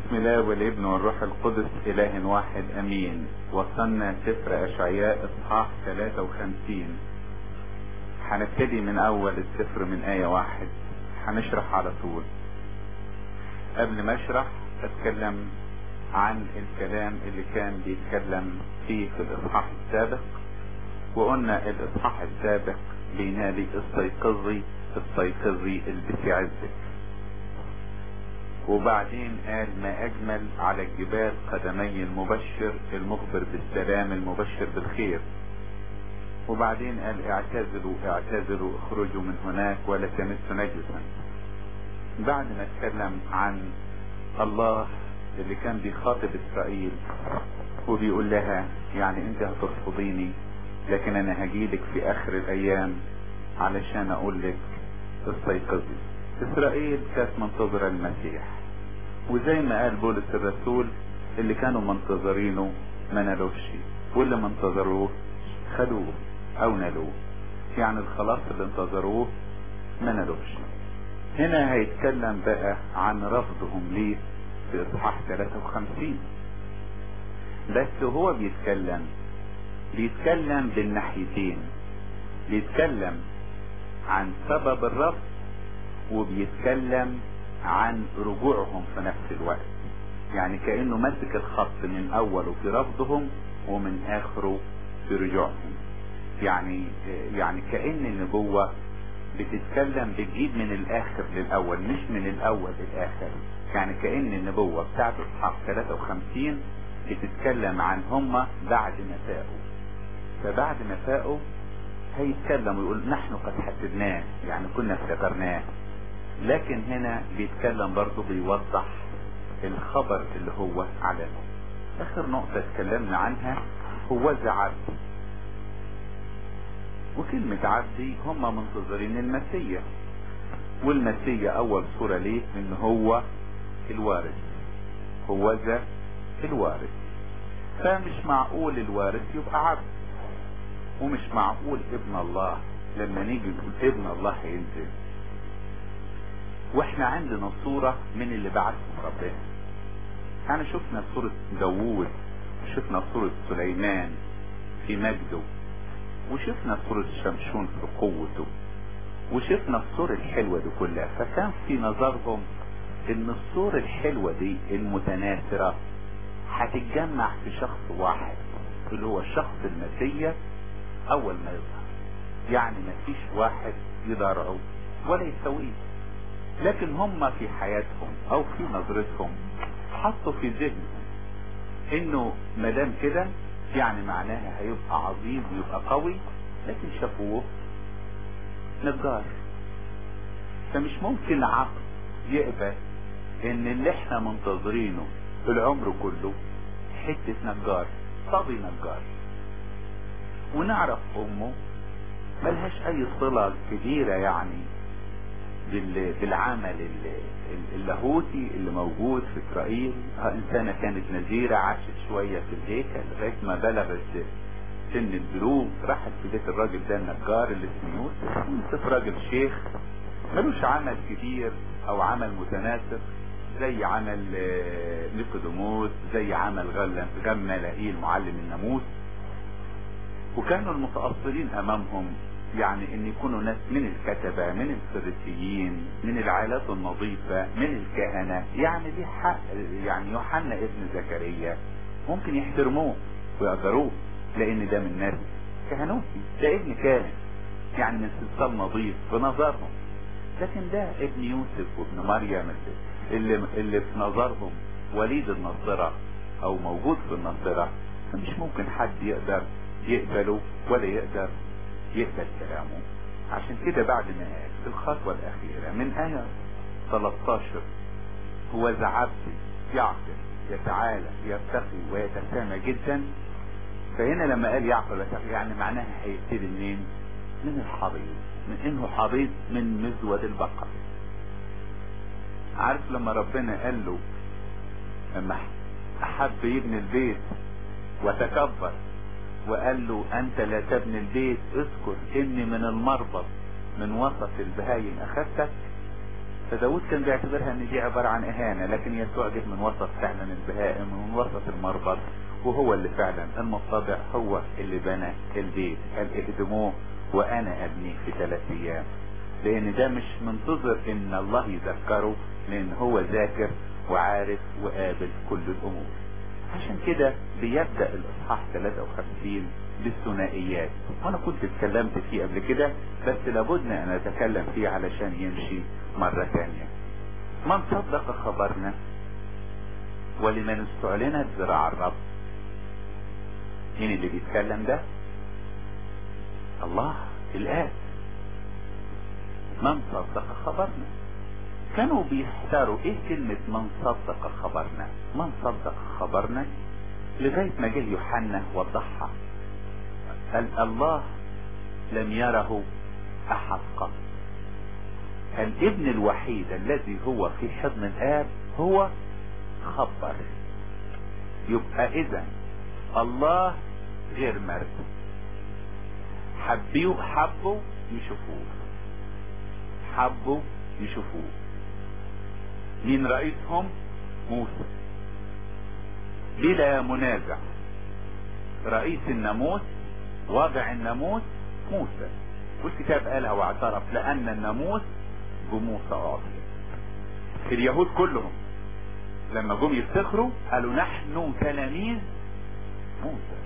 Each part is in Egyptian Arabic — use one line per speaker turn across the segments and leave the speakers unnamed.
بسم الله والابن والروح القدس اله واحد امين وصلنا سفر اشعياء اصحاح 53 هنبتدي من اول السفر من ايه واحد هنشرح على طول قبل ما اشرح اتكلم عن الكلام اللي كان بيتكلم فيه في الاصحاح السابق وقلنا الاصحاح السابق بينادي استيقظي استيقظي البسي عزك وبعدين قال ما اجمل على الجبال قدمي المبشر المخبر بالسلام المبشر بالخير وبعدين قال اعتزلوا اعتزلوا اخرجوا من هناك ولا تمسوا نجسا بعد ما اتكلم عن الله اللي كان بيخاطب اسرائيل وبيقول لها يعني انت هترفضيني لكن انا هجيلك في اخر الايام علشان اقول لك استيقظي اسرائيل كانت منتظرة المسيح وزي ما قال بولس الرسول اللي كانوا منتظرينه ما نالوش واللي ما انتظروه خدوه او نالوه يعني الخلاص اللي انتظروه ما نالوش هنا هيتكلم بقى عن رفضهم ليه في اصحاح 53 بس هو بيتكلم بيتكلم بالناحيتين بيتكلم عن سبب الرفض وبيتكلم عن رجوعهم في نفس الوقت يعني كأنه ماسك الخط من أوله في رفضهم ومن آخره في رجوعهم يعني يعني كأن النبوة بتتكلم بتجيب من الآخر للأول مش من الأول للآخر يعني كأن النبوة بتاعت إصحاح 53 بتتكلم عن هم بعد ما فاقوا فبعد ما فاقوا هيتكلم ويقول نحن قد حسبناه يعني كنا افتكرناه لكن هنا بيتكلم برضه بيوضح الخبر اللي هو علمه اخر نقطة اتكلمنا عنها هو عبدي وكلمة عبدي هم منتظرين المسيح والمسيح اول صورة ليه ان هو الوارث هو ذا الوارث فمش معقول الوارث يبقى عبد ومش معقول ابن الله لما نيجي نقول ابن الله هينزل واحنا عندنا صورة من اللي بعثهم ربنا احنا شفنا صورة داوود وشفنا صورة سليمان في مجده وشفنا صورة شمشون في قوته وشفنا الصورة الحلوة دي كلها فكان في نظرهم ان الصورة الحلوة دي المتناثرة هتتجمع في شخص واحد اللي هو الشخص المسيح اول ما يظهر يعني ما فيش واحد يضارعه ولا يسويه لكن هم في حياتهم او في نظرتهم حطوا في ذهنهم انه ما دام كده يعني معناها هيبقى عظيم ويبقى قوي لكن شافوه نجار فمش ممكن عقل يقبل ان اللي احنا منتظرينه العمر كله حتة نجار صبي نجار ونعرف امه ملهاش اي صلة كبيرة يعني بالعمل اللاهوتي اللي موجود في اسرائيل انسانة كانت نزيرة عاشت شوية في الهيكل لغاية ما بلغت سن البلوغ راحت في بيت الراجل ده النجار اللي اسمه يوسف يوسف راجل شيخ ملوش عمل كبير او عمل متناسق زي عمل نيقوديموس زي عمل غلم غملائيل معلم الناموس وكانوا المتأصلين امامهم يعني ان يكونوا ناس من الكتبة من الفريسيين من العائلات النظيفة من الكهنة يعني دي حق يعني يوحنا ابن زكريا ممكن يحترموه ويقدروه لان ده من ناس كهنوتي ده ابن كاهن يعني من سلسال نظيف بنظرهم لكن ده ابن يوسف وابن مريم اللي, اللي في نظرهم وليد الناصرة او موجود في الناصرة فمش ممكن حد يقدر يقبله ولا يقدر يقبل كلامه عشان كده بعد ما قال في الخطوة الأخيرة من آية 13 هو ذا عبد يعقل يتعالى يرتقي ويتسامى جدا فهنا لما قال يعقل ويتقي يعني معناها هيبتدي منين؟ من الحضيض من انه حضيض من مزود البقر عارف لما ربنا قال له لما احب يبني البيت وتكبر وقال له انت لا تبني البيت اذكر اني من المربط من وسط البهايم اخذتك فداود كان بيعتبرها ان دي عبارة عن اهانة لكن يسوع جه من وسط فعلا البهائم ومن وسط المربط وهو اللي فعلا المطبع هو اللي بنى البيت قال اهدموه وانا ابنيه في ثلاث ايام لان ده مش منتظر ان الله يذكره لان هو ذاكر وعارف وقابل كل الامور عشان كده بيبدأ الاصحاح 53 بالثنائيات وانا كنت اتكلمت فيه قبل كده بس لابد ان اتكلم فيه علشان يمشي مرة ثانية من صدق خبرنا ولمن استعلنت ذراع الرب مين اللي بيتكلم ده الله الآب من صدق خبرنا كانوا بيحتاروا ايه كلمة من صدق خبرنا من صدق خبرنا لغاية ما جه يوحنا وضحها قال الله لم يره احد قط الابن الوحيد الذي هو في حضن الاب هو خبر يبقى اذا الله غير مرد حبوا حبوا يشوفوه حبوا يشوفوه مين رئيسهم موسى بلا منازع رئيس الناموس وضع الناموس موسى والكتاب قالها واعترف لان الناموس بموسى اعطي اليهود كلهم لما جم يفتخروا قالوا نحن تلاميذ موسى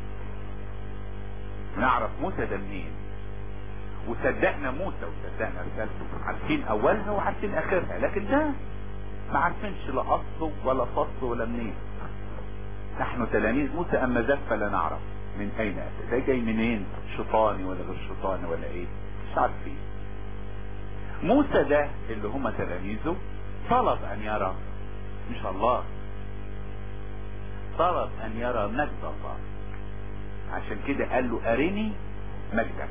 نعرف موسى ده منين وصدقنا موسى وصدقنا رسالته عارفين اولها وعارفين اخرها لكن ده ما عارفينش لا اصله ولا فصله ولا منين نحن تلاميذ موسى اما ذاك فلا نعرف من اين اتى ده جاي منين شيطاني ولا غير شيطاني ولا ايه مش عارفين موسى ده اللي هم تلاميذه طلب ان يرى مش الله طلب ان يرى مجد الله عشان كده قال له ارني مجدك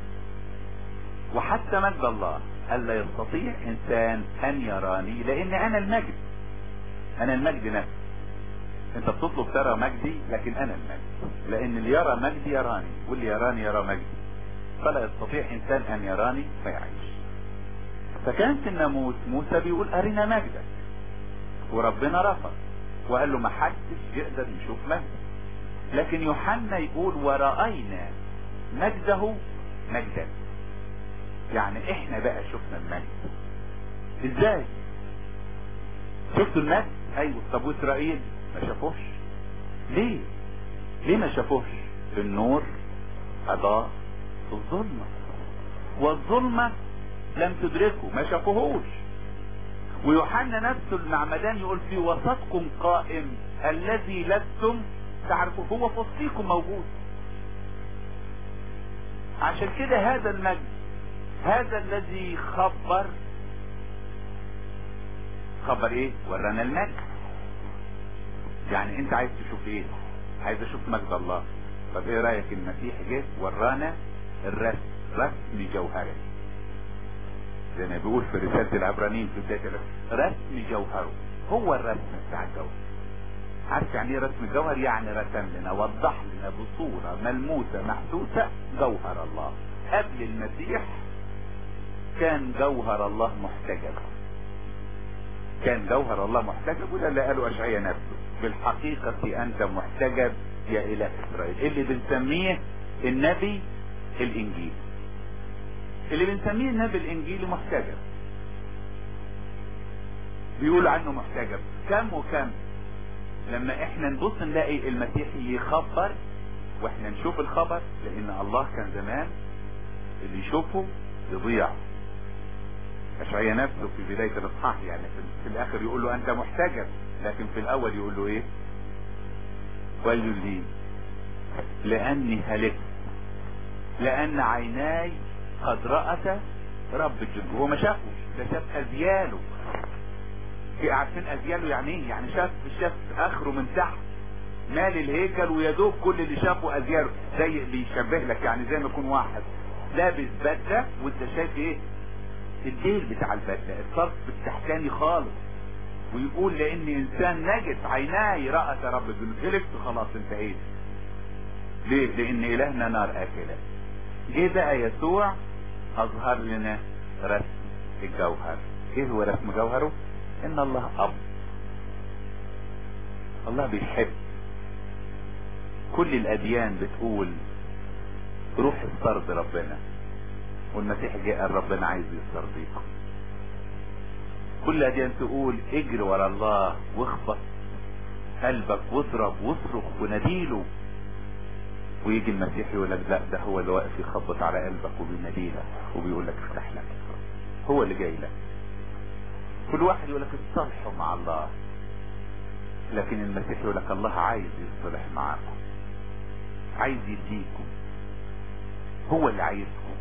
وحتى مجد الله الا يستطيع انسان ان يراني لان انا المجد انا المجد نفسي انت بتطلب ترى مجدي لكن انا المجد لان اللي يرى مجدي يراني واللي يراني يرى مجدي فلا يستطيع انسان ان يراني فيعيش فكان في الناموس موسى بيقول ارنا مجدك وربنا رفض وقال له ما حدش يقدر يشوف مجدك لكن يوحنا يقول ورأينا مجده مجدا يعني احنا بقى شفنا المجد ازاي شفتوا المجد ايوه طب واسرائيل ما شافوش ليه ليه ما شافوش النور اضاء في الظلمة والظلمة لم تدركه ما شافوهوش ويوحنا نفسه المعمدان يقول في وسطكم قائم الذي لستم تعرفوا هو في وسطيكم موجود عشان كده هذا المجد هذا الذي خبر خبر ايه ورانا المجد يعني انت عايز تشوف ايه عايز اشوف مجد الله طب ايه رايك المسيح جه ورانا الرسم رسم جوهري زي ما بيقول في رسالة العبرانيين في بداية رسم جوهره هو الرسم بتاع الجوهر عارف يعني ايه رسم الجوهر يعني رسم لنا وضح لنا بصورة ملموسة محسوسة جوهر الله قبل المسيح كان جوهر الله محتجب كان جوهر الله محتجب وده اللي قاله اشعياء نفسه بالحقيقة انت محتجب يا اله اسرائيل اللي بنسميه النبي الانجيل اللي بنسميه النبي الانجيلي محتجب بيقول عنه محتجب كم وكم لما احنا نبص نلاقي المسيح يخبر واحنا نشوف الخبر لان الله كان زمان اللي يشوفه يضيع اشعياء نفسه في بداية الاصحاح يعني في, في الاخر يقول له انت محتجب لكن في الاول يقول له ايه ويل لي لاني هلكت لان عيناي قد رأت رب الجند هو ما شافوش ده شاف ازياله عارفين ازياله يعني ايه يعني شاف شاف اخره من تحت مال الهيكل ويدوب كل اللي شافه ازياله زي بيشبه لك يعني زي ما يكون واحد لابس بدله وانت شايف ايه الديل بتاع البدله الطرف التحتاني خالص ويقول لان انسان نجس عيناي رأت رب الجنود هلكت خلاص انتهيت ليه لان الهنا نار اكله جه بقى يسوع اظهر لنا رسم الجوهر ايه هو رسم جوهره ان الله اب الله بيحب كل الاديان بتقول روح استرض ربنا والمسيح جاء قال ربنا عايز يسترضيكم كل الاديان تقول اجري ورا الله واخبط قلبك واضرب واصرخ وناديله ويجي المسيح يقول لك لا ده هو اللي واقف يخبط على قلبك وبيناديلك وبيقول لك افتح لك هو اللي جاي لك كل واحد يقول لك اتصالحوا مع الله لكن المسيح يقول لك الله عايز يصطلح معاكم عايز يديكم هو اللي عايزكم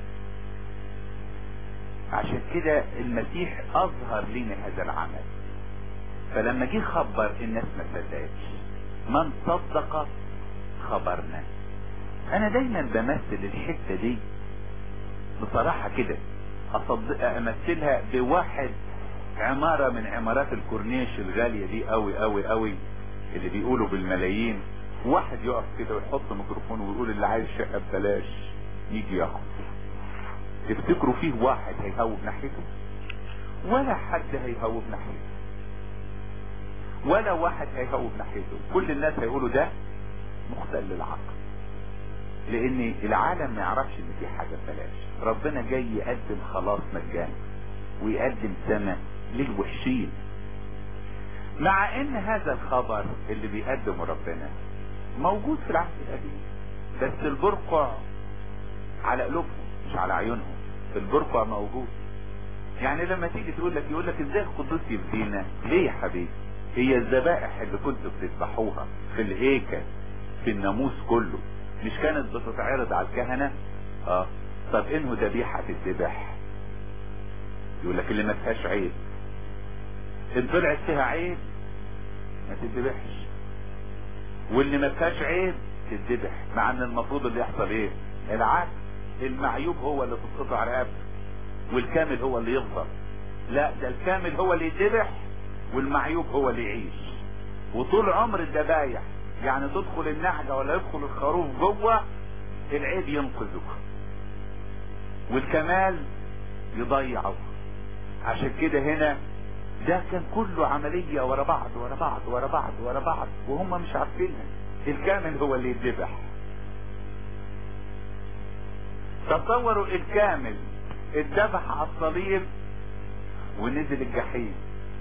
عشان كده المسيح اظهر لنا هذا العمل فلما جه خبر الناس ما صدقتش من صدق خبرنا انا دايما بمثل الحته دي بصراحه كده اصدق امثلها بواحد عماره من عمارات الكورنيش الغاليه دي قوي قوي قوي اللي بيقولوا بالملايين واحد يقف كده ويحط ميكروفون ويقول اللي عايز شقه ببلاش يجي ياخد تفتكروا فيه واحد هيهوب ناحيته ولا حد هيهوب ناحيته ولا واحد هيهوب ناحيته كل الناس هيقولوا ده مختل العقل لان العالم ما يعرفش ان في حاجه ببلاش ربنا جاي يقدم خلاص مجانا ويقدم سماء للوحشين مع ان هذا الخبر اللي بيقدمه ربنا موجود في العهد القديم بس البرقع على قلوبهم مش على عيونهم البرقع موجود يعني لما تيجي تقول لك يقول لك ازاي القدوس يبدينا ليه يا حبيبي هي الذبائح اللي كنتوا بتذبحوها في الهيكل في الناموس كله مش كانت بتتعرض على الكهنة اه طب انه ذبيحة تتذبح يقول لك اللي ما فيهاش عيب ان طلعت فيها عيب ما تتذبحش واللي ما فيهاش عيب تتذبح مع ان المفروض اللي يحصل ايه العكس المعيوب هو اللي تتقطع رقبته والكامل هو اللي يفضل لا ده الكامل هو اللي يتذبح والمعيوب هو اللي يعيش وطول عمر الذبايح يعني تدخل النعجة ولا يدخل الخروف جوه العيب ينقذك والكمال يضيعه عشان كده هنا ده كان كله عملية ورا بعض ورا بعض ورا بعض ورا بعض وهم مش عارفينها الكامل هو اللي يتذبح تصوروا الكامل اتذبح على الصليب ونزل الجحيم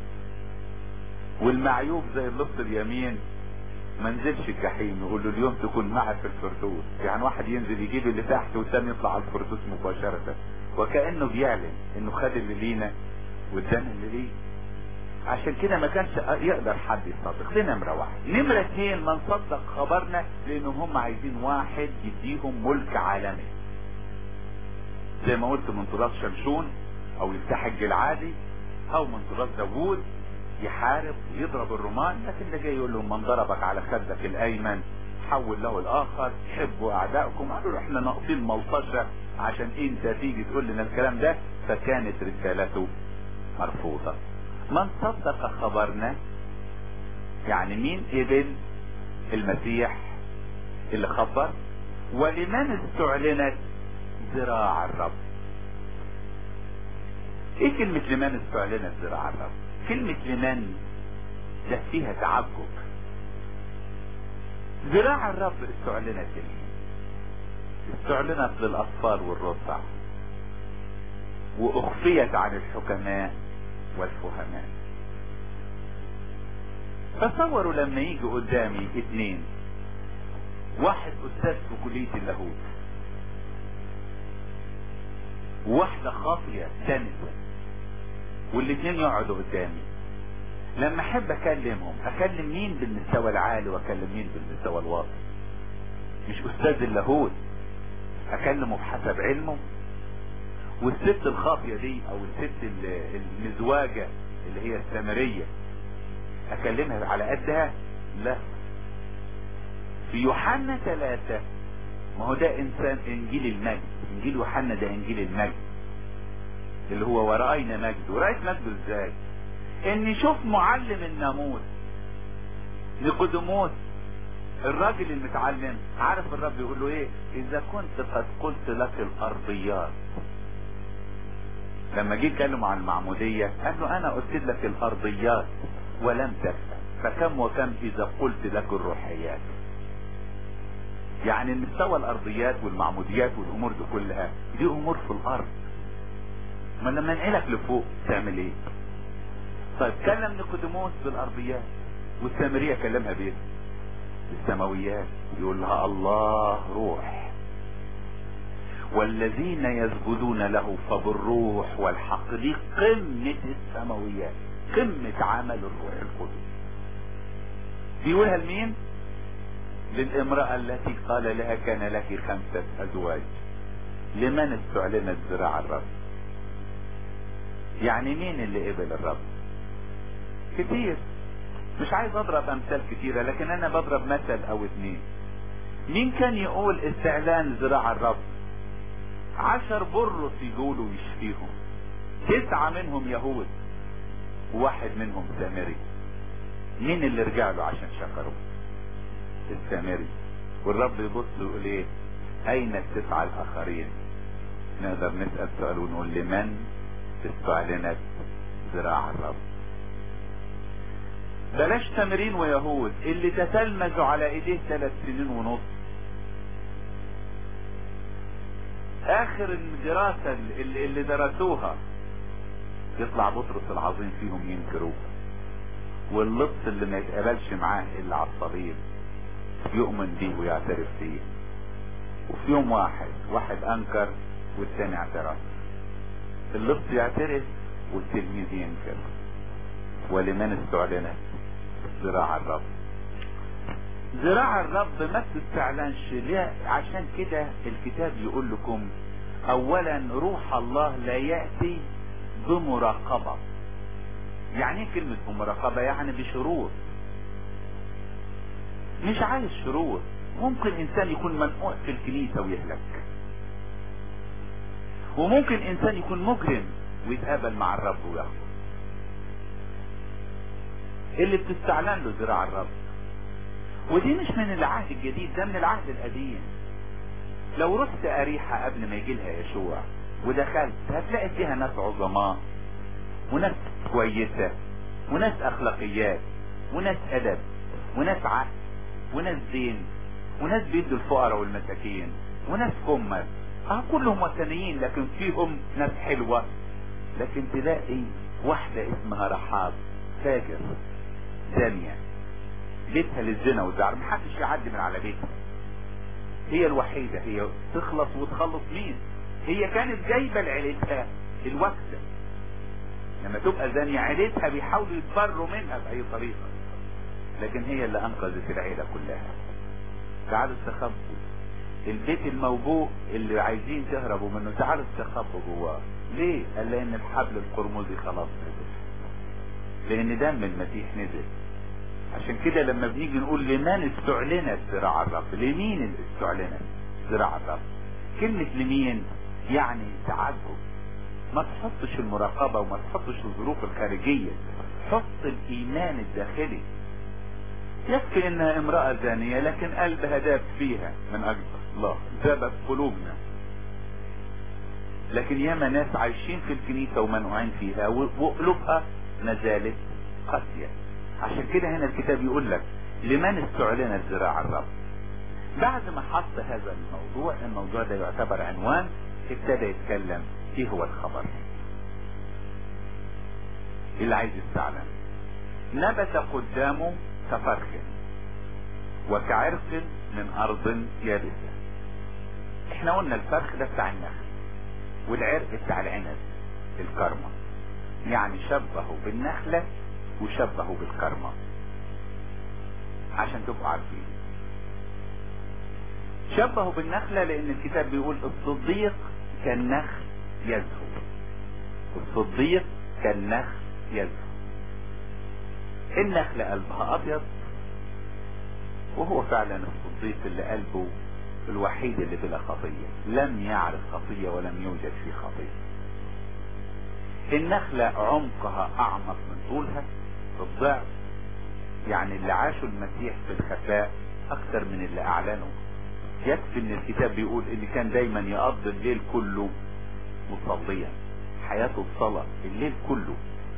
والمعيوب زي اللص اليمين ما نزلش الجحيم يقول له اليوم تكون معي في الفردوس يعني واحد ينزل يجيب اللي تحت والتاني يطلع على الفردوس مباشرة وكأنه بيعلن انه خد اللي لينا وادانا اللي ليه عشان كده ما كانش يقدر حد يصدق دي نمرة واحد نمرة اتنين من صدق خبرنا لانهم هم عايزين واحد يديهم ملك عالمي زي ما قلت من تراث شمشون او يفتح العادي او من تراث داوود يحارب ويضرب الرومان لكن ده جاي يقول لهم من ضربك على خدك الايمن حول له الاخر حبوا اعدائكم قالوا له احنا ناقصين ملطشه عشان انت تيجي تقول لنا الكلام ده فكانت رسالته مرفوضه من صدق خبرنا يعني مين قبل المسيح اللي خبر ولمن استعلنت ذراع الرب ايه كلمة لمن استعلنت ذراع الرب كلمة لمن ده فيها تعجب ذراع الرب استعلنت لمين استعلنت للاطفال والرضع واخفيت عن الحكماء والفهماء تصوروا لما يجي قدامي اتنين واحد استاذ في كلية اللاهوت وواحدة خاطية دنسة والاتنين يقعدوا قدامي لما احب اكلمهم اكلم مين بالمستوى العالي واكلم مين بالمستوى الواطي مش استاذ اللاهوت اكلمه بحسب علمه والست الخاطية دي او الست المزواجة اللي هي السامرية اكلمها على قدها لا في يوحنا ثلاثة ما هو ده انسان انجيل المجد انجيل يوحنا ده انجيل المجد اللي هو ورأينا مجد ورأيت مجده ازاي ان شوف معلم الناموس نيقوديموس الراجل المتعلم عارف الرب يقول له ايه اذا كنت قد قلت لك الارضيات لما جه يتكلم عن المعمودية قال له انا قلت لك الارضيات ولم تفهم فكم وكم اذا قلت لك الروحيات يعني المستوى الارضيات والمعموديات والامور دي كلها دي امور في الارض ما لما انقلك لفوق تعمل ايه طيب كلم نيقوديموس بالارضيات والسامريه كلمها بايه السماويات يقول لها الله روح والذين يسجدون له فبالروح والحق دي قمة السماويات قمة عمل الروح القدس بيقولها لمين للامرأة التي قال لها كان لك خمسة ازواج لمن استعلنت ذراع الرب يعني مين اللي قبل الرب كتير مش عايز اضرب امثال كتيرة لكن انا بضرب مثل او اتنين مين كان يقول استعلان ذراع الرب عشر برص يقولوا يشفيهم تسعة منهم يهود وواحد منهم سامري مين اللي رجع له عشان شكره السامري والرب يبص ويقول ايه اين التسعة الاخرين نقدر نسأل سؤال ونقول لمن استعلنت ذراع الرب بلاش تمرين ويهود اللي تتلمذوا على ايديه ثلاث سنين ونص اخر الدراسة اللي, اللي درسوها يطلع بطرس العظيم فيهم ينكروه واللص اللي ما يتقبلش معاه الا على الصليب يؤمن بيه ويعترف بيه وفي يوم واحد واحد انكر والتاني اعترف اللص يعترف والتلميذ ينكر ولمن استعلنت ذراع الرب ذراع الرب ما تستعلنش ليه عشان كده الكتاب يقول لكم اولا روح الله لا يأتي بمراقبة يعني ايه كلمة بمراقبة يعني بشروط مش عايز شروط ممكن انسان يكون منقوع في الكنيسة ويهلك وممكن انسان يكون مجرم ويتقابل مع الرب وياخده اللي بتستعلن له ذراع الرب ودي مش من العهد الجديد ده من العهد القديم لو رحت أريحة قبل ما يجي لها يشوع ودخلت هتلاقي فيها ناس عظماء وناس كويسة وناس أخلاقيات وناس أدب وناس عقل وناس دين وناس بيدوا الفقراء والمساكين وناس كمل اه كلهم وثنيين لكن فيهم ناس حلوة لكن تلاقي واحدة اسمها رحاب فاجر زانية بيتها للزنا والزعر محدش يعدي من على بيتها هي الوحيدة هي تخلص وتخلص مين هي كانت جايبة لعيلتها الوكسة لما تبقى زانية عيلتها بيحاولوا يتبروا منها بأي طريقة لكن هي اللي أنقذت العيلة كلها تعالوا استخبوا البيت الموبوء اللي عايزين تهربوا منه تعالوا استخبوا جواه ليه؟ قال لأن الحبل القرمزي خلاص نزل لأن دم المسيح نزل عشان كده لما بنيجي نقول لمن استعلنت ذراع الرب لمين اللي استعلنت ذراع الرب كلمة لمين يعني تعجب ما تحطش المراقبة وما تحطش الظروف الخارجية حط الإيمان الداخلي يكفي انها امرأة زانية لكن قلبها داب فيها من اجل الله ذابت قلوبنا لكن ياما ناس عايشين في الكنيسة ومنوعين فيها وقلوبها ما زالت قاسية عشان كده هنا الكتاب يقول لك لمن استعلنت ذراع الرب بعد ما حط هذا الموضوع الموضوع ده يعتبر عنوان ابتدى يتكلم ايه هو الخبر اللي عايز يستعلم نبت قدامه كفرخ وكعرق من ارض يابسة احنا قلنا الفرخ ده بتاع النخل والعرق بتاع العنب الكرمة يعني شبهه بالنخلة وشبهه بالكرمة عشان تبقوا عارفين شبهه بالنخلة لان الكتاب بيقول الصديق كالنخل يزهو الصديق كالنخل يزهو النخلة قلبها ابيض وهو فعلا الصديق اللي قلبه الوحيد اللي بلا خطية لم يعرف خطية ولم يوجد فيه خطية النخلة عمقها اعمق من طولها الضعف يعني اللي عاشوا المسيح في الخفاء اكثر من اللي اعلنوا يكفي ان الكتاب بيقول ان كان دايما يقضي الليل كله مصليا حياته الصلاة الليل كله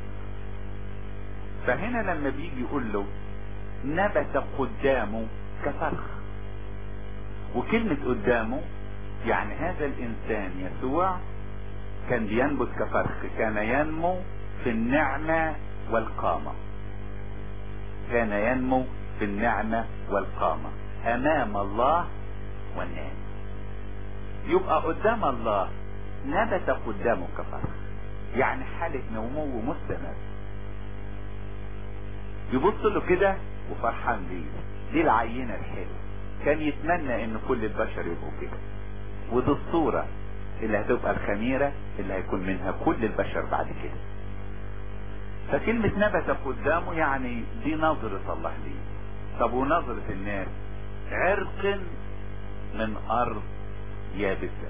فهنا لما بيجي يقول له نبت قدامه كفرخ وكلمة قدامه يعني هذا الانسان يسوع كان بينبت كفرخ كان ينمو في النعمة والقامة كان ينمو في النعمة والقامة امام الله والناس يبقى قدام الله نبت قدامه كفرخ يعني حالة نمو مستمر يبص له كده وفرحان بيه دي العينة الحلوة كان يتمنى ان كل البشر يبقوا كده ودي الصورة اللي هتبقى الخميرة اللي هيكون منها كل البشر بعد كده فكلمة نبت قدامه يعني دي نظرة الله ليه طب ونظرة الناس عرق من ارض يابسة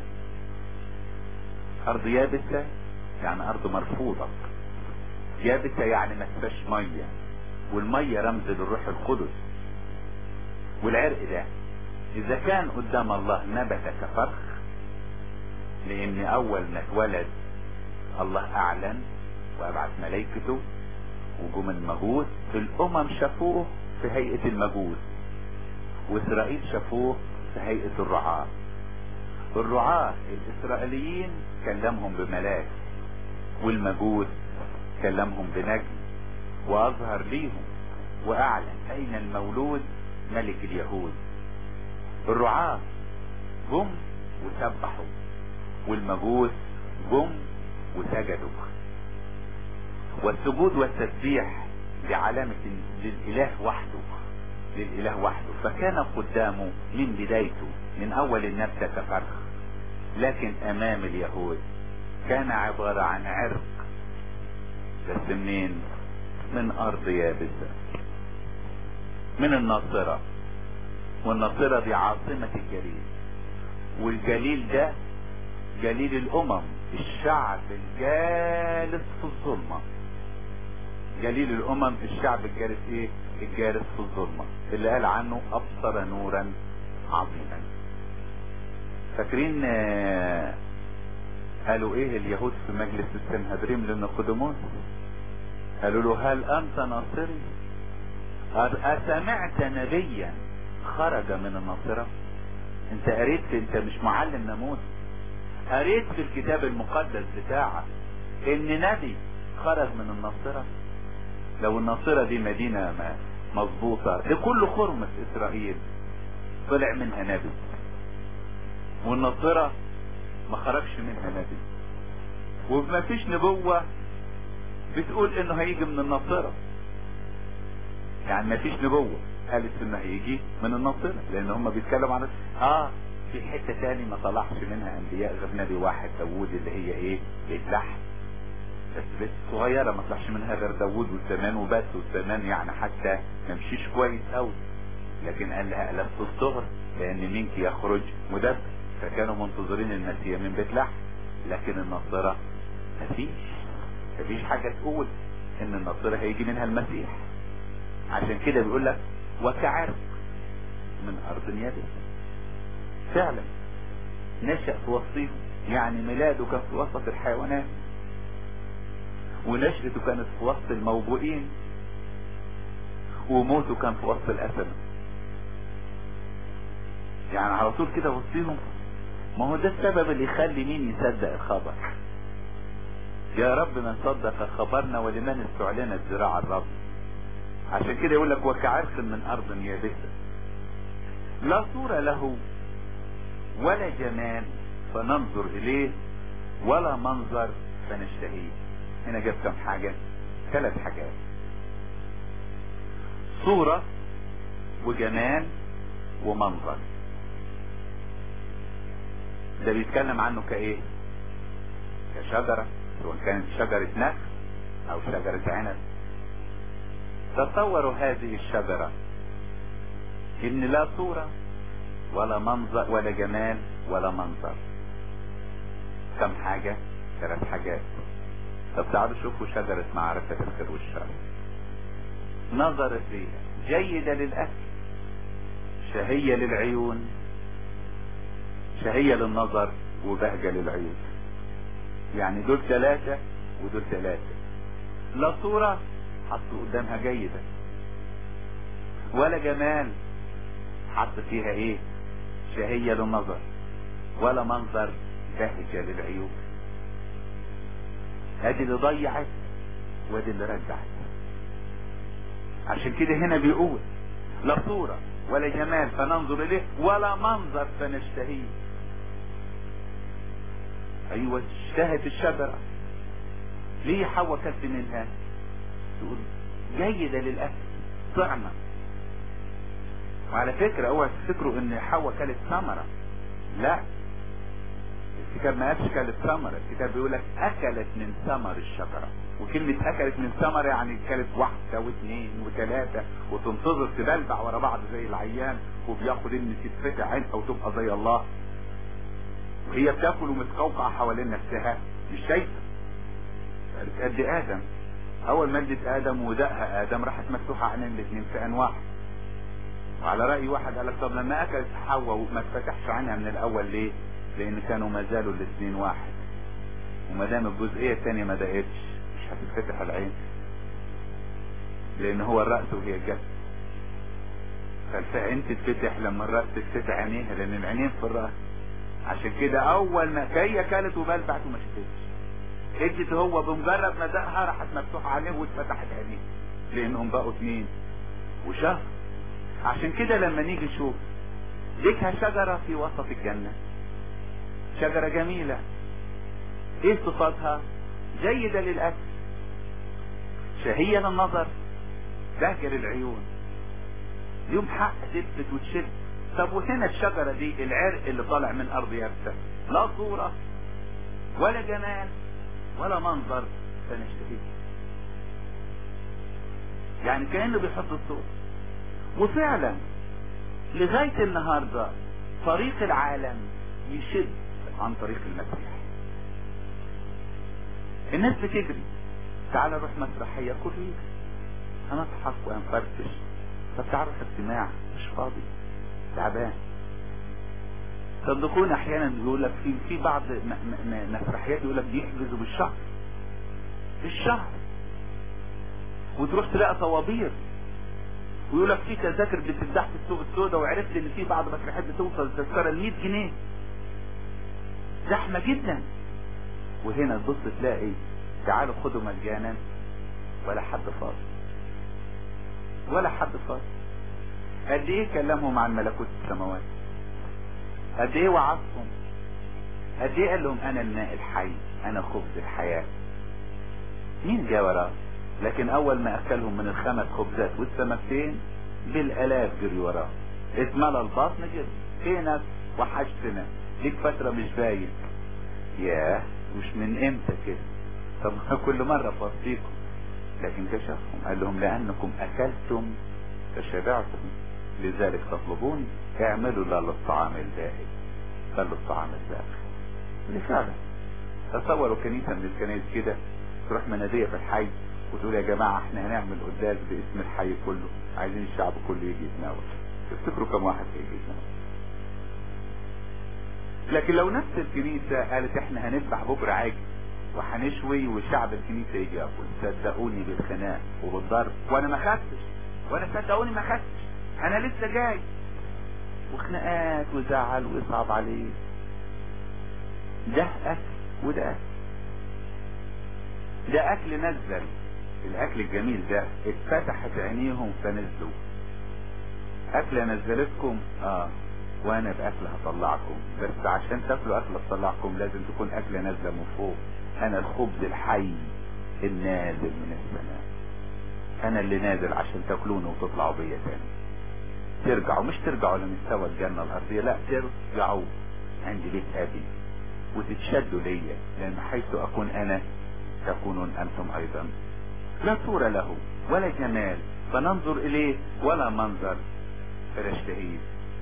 ارض يابسة يعني ارض مرفوضة يابسة يعني ما فيهاش مية والمية رمز للروح القدس والعرق ده اذا كان قدام الله نبت كفرخ لان اول ما اتولد الله اعلن وابعث ملائكته وجم المجوس الامم شافوه في هيئة المجوس واسرائيل شافوه في هيئة الرعاة الرعاة الاسرائيليين كلمهم بملاك والمجوس كلمهم بنجم واظهر ليهم واعلن اين المولود ملك اليهود الرعاة جم وسبحوا والمجوس جم وسجدوا والسجود والتسبيح لعلامة للإله وحده للإله وحده فكان قدامه من بدايته من أول النبتة كفرخ لكن أمام اليهود كان عبارة عن عرق بس منين من أرض يابسة من الناصرة والناصرة دي عاصمة الجليل والجليل ده جليل الأمم الشعب الجالس في الظلمة جليل الأمم الشعب الجالس إيه الجالس في الظلمة اللي قال عنه أبصر نورا عظيما فاكرين آه قالوا إيه اليهود في مجلس السنهدريم لنقدمون قالوا له هل أنت ناصري أسمعت نبيا خرج من الناصرة انت قريت انت مش معلم ناموس قريت في الكتاب المقدس بتاعك ان نبي خرج من الناصرة لو الناصرة دي مدينة مظبوطة دي كل خرمة اسرائيل طلع منها نبي والناصرة ما خرجش منها نبي وما فيش نبوة بتقول انه هيجي من الناصرة يعني ما فيش نبوة قالت انه هيجي من الناصرة لان هم بيتكلموا عن اه في حتة تاني ما طلعش منها انبياء غير نبي واحد داوود اللي هي ايه بيت لحم بس بيت صغيرة ما طلعش منها غير داوود والزمان وبس والزمان يعني حتى ما مشيش كويس قوي لكن قال لها ألست الصغر لان منك يخرج مدبر فكانوا منتظرين المسيح من بيت لحم لكن الناصرة مفيش مفيش حاجة تقول ان الناصرة هيجي منها المسيح عشان كده بيقول لك وكعرق من ارض يابسة فعلا نشأ في وسطهم يعني ميلاده كان في وسط الحيوانات ونشأته كانت في وسط الموبوئين وموته كان في وسط الأسد يعني على طول كده وسطهم ما هو ده السبب اللي يخلي مين يصدق الخبر يا رب من صدق خبرنا ولمن استعلنت ذراع الرب عشان كده يقول لك وكعرق من ارض يابسة لا صورة له ولا جمال فننظر اليه ولا منظر فنشتهيه هنا جاب كم حاجة ثلاث حاجات صورة وجمال ومنظر ده بيتكلم عنه كايه كشجرة سواء كانت شجرة نخل او شجرة عنب تصوروا هذه الشجرة ان لا صورة ولا منظر ولا جمال ولا منظر كم حاجة ثلاث حاجات طب تعالوا شوفوا شجرة معرفة الخير والشر نظرت فيها جيدة للأكل شهية للعيون شهية للنظر وبهجة للعيون يعني دول ثلاثة ودول ثلاثة لا صورة حطوا قدامها جيدة ولا جمال حط فيها ايه شهية للنظر ولا منظر بهجة للعيون ادي اللي ضيعت وادي اللي رجعت عشان كده هنا بيقول لا صورة ولا جمال فننظر اليه ولا منظر فنشتهيه ايوه اشتهت الشجرة ليه حواء كلت منها تقول جيدة للاكل طعمة وعلى فكرة اوعى تفتكروا ان حواء كلت ثمرة لا الكتاب ما قالش كلت ثمرة الكتاب بيقول لك اكلت من ثمر الشجرة وكلمة اكلت من ثمر يعني كلت واحدة واثنين وثلاثة وتنتظر تبلبع ورا بعض زي العيان وبياخد ان تتفتح عين او تبقى زي الله وهي بتاكل ومتقوقعة حوالين نفسها مش شايفة قالت قد ادم اول ما ادت ادم ودقها ادم راحت مفتوحة عينين الاثنين في انواع وعلى رأي واحد قال لك طب لما اكلت حواء وما اتفتحش عنها من الاول ليه لان كانوا ما زالوا الاثنين واحد وما دام الجزئية الثانية ما دقتش مش هتتفتح العين لان هو الرأس وهي الجسد فالعين تتفتح لما الرأس تتفتح عينيها لان العينين في الرأس عشان كده اول ما هي كانت وبلبعت وما شفتش ادت هو بمجرد ما دقها راحت مفتوحة عليه واتفتحت عينيه لانهم بقوا اثنين وشهر عشان كده لما نيجي نشوف ديكها شجرة في وسط الجنة شجرة جميلة ايه صفاتها جيدة للاكل شهية للنظر باكر العيون يوم حق تلفت وتشد طب وهنا الشجرة دي العرق اللي طالع من ارض يابسة لا صورة ولا جمال ولا منظر فنشتهيه يعني كأنه بيحط الصورة وفعلا لغاية النهاردة طريق العالم يشد عن طريق المسيح الناس بتجري تعال نروح مسرحية كله يجري هنضحك وهنفرفش طب تعرف اجتماع مش فاضي تعبان صدقوني احيانا يقول لك في في بعض مسرحيات يقول لك بيحجزوا بالشهر الشهر وتروح تلاقي طوابير ويقول لك في تذاكر بتتباع في السوق السوداء وعرفت ان في بعض مسرحيات بتوصل التذكره ل 100 جنيه زحمه جدا وهنا تبص تلاقي تعالوا خدوا مجانا ولا حد فاضي ولا حد فاضي قد ايه كلمهم عن ملكوت السماوات قد ايه وعظهم قد ايه قال لهم انا الماء الحي انا خبز الحياه مين جا وراه لكن اول ما اكلهم من الخمس خبزات والسمكتين بالالاف جري وراه اتملى البطن جري فينك وحشتنا ليك فترة مش باين ياه مش من امتى كده طب كل مرة فوصيكم لكن كشفهم قال لهم لانكم اكلتم فشبعتم لذلك تطلبوني اعملوا لا للطعام الدائم بل للطعام الداخل فعلا تصوروا كنيسة من الكنائس كده تروح منادية في الحي وتقول يا جماعة احنا هنعمل قداس باسم الحي كله عايزين الشعب كله يجي يتناول تفتكروا كم واحد هيجي يتناول لكن لو نفس الكنيسة قالت احنا هنذبح بكرة عجل وهنشوي وشعب الكنيسة يجي ياكل صدقوني بالخناق وبالضرب وانا ما خدتش وانا صدقوني ما خدتش انا لسه جاي وخناقات وزعل ويصعب عليه ده اكل وده اكل ده اكل نزل الاكل الجميل ده اتفتحت عينيهم فنزلوا اكلة نزلتكم اه وانا باكل هطلعكم بس عشان تاكلوا اكل تطلعكم لازم تكون اكلة نازلة من فوق انا الخبز الحي النازل من السماء انا اللي نازل عشان تاكلوني وتطلعوا بيا تاني ترجعوا مش ترجعوا لمستوى الجنة الارضية لا ترجعوا عند بيت ابي وتتشدوا ليا لان حيث اكون انا تكونون انتم ايضا لا صورة له ولا جمال فننظر اليه ولا منظر فنشتهيه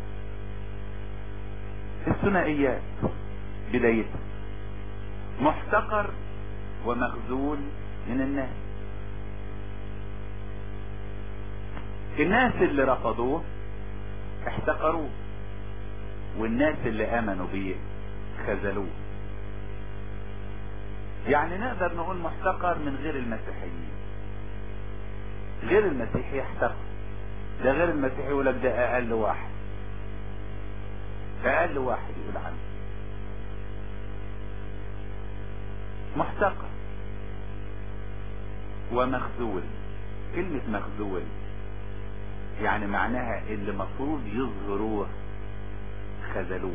الثنائيات بدايتها محتقر ومخذول من الناس الناس اللي رفضوه احتقروه والناس اللي امنوا بيه خذلوه يعني نقدر نقول محتقر من غير المسيحيين غير المسيحي يحتقر ده غير المسيحي يقول لك ده اقل واحد اقل واحد يقول عنه محتقر ومخذول كلمة مخذول يعني معناها اللي مفروض يظهروه خذلوه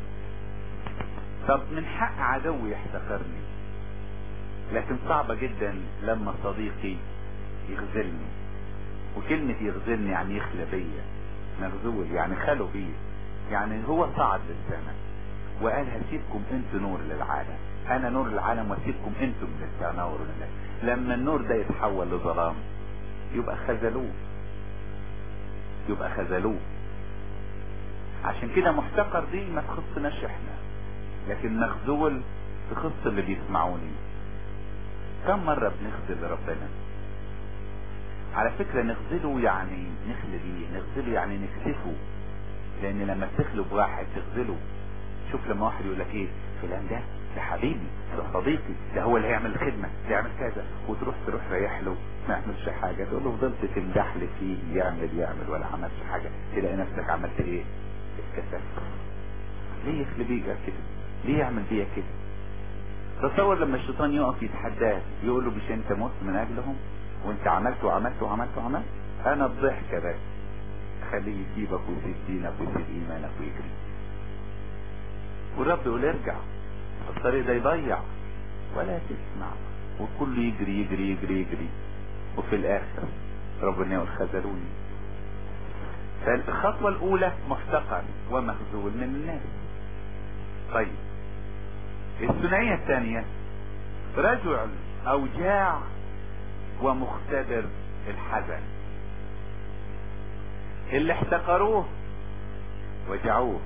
طب من حق عدو يحتقرني لكن صعبة جدا لما صديقي يغزلني وكلمة يغزلني يعني يخلى بيا مغزول يعني خلو بيا يعني هو صعد للسماء وقال هسيبكم انتوا نور للعالم انا نور العالم واسيبكم انتم للتنور لله لما النور ده يتحول لظلام يبقى خذلوه يبقى خذلوه عشان كده محتقر دي ما تخصناش احنا لكن مخذول تخص اللي بيسمعوني كم مرة بنخذل ربنا على فكرة نخذله يعني نخلي بيه نخذله يعني نكسفه لان لما تخلو بواحد تخذله شوف لما واحد يقول لك ايه فلان ده ده حبيبي ده صديقي ده هو اللي هيعمل الخدمة ده يعمل كذا وتروح تروح رايح له ما يعملش حاجة تقول له فضلت تمدح لي فيه يعمل يعمل ولا عملش حاجة تلاقي نفسك عملت ايه اتكسفت ليه يخلي بيك كده ليه يعمل بيا كده تصور لما الشيطان يقف يتحداه يقول له مش انت مت من اجلهم وانت عملت وعملت وعملت وعملت انا الضحكة بس خليه يسيبك ويسيب دينك ويسيب ايمانك ويجري والرب يقول ارجع الطريق ده يضيع ولا تسمع وكله يجري يجري يجري يجري وفي الاخر ربنا يقول خذلوني فالخطوة الاولى محتقر ومخذول من الناس طيب الثنائية الثانية رجل اوجاع ومختبر الحزن اللي احتقروه وجعوه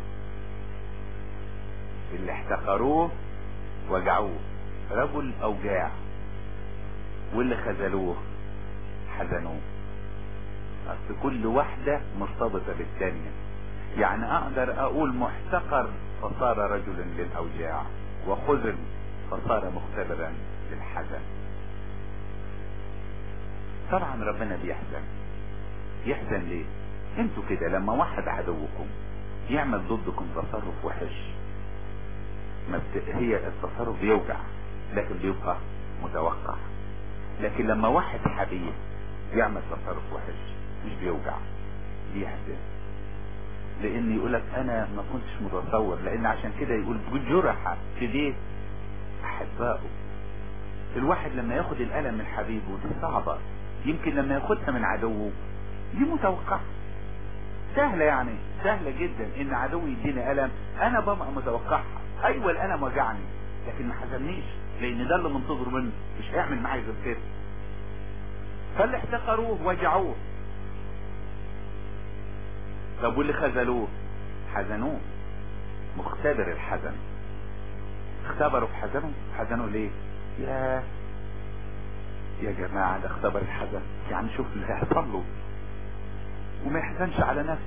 اللي احتقروه وجعوه رجل اوجاع واللي خذلوه حزنوه اصل كل واحدة مرتبطة بالثانية يعني اقدر اقول محتقر فصار رجلا للاوجاع وخذل فصار مختبرا للحزن طبعا ربنا بيحزن يحزن ليه انتوا كده لما واحد عدوكم يعمل ضدكم تصرف وحش ما بت... هي التصرف بيوجع لكن بيبقى متوقع لكن لما واحد حبيب يعمل تصرف وحش مش بيوجع بيحزن لان يقولك انا ما كنتش متصور لان عشان كده يقول جرح في بيت احبائه الواحد لما ياخد الالم من حبيبه دي صعبة يمكن لما ياخدها من عدوه دي متوقعة سهلة يعني سهلة جدا ان عدوي يديني الم انا ببقى متوقعها ايوه الالم وجعني لكن ما حزنيش لان ده اللي منتظره منه مش هيعمل معايا غير كده فاللي احتقروه وجعوه طب واللي خذلوه حزنوه مختبر الحزن اختبروا في حزنه حزنوا ليه يا يا جماعة ده اختبر الحزن يعني شوف اللي هيحصل له وما يحزنش على نفسه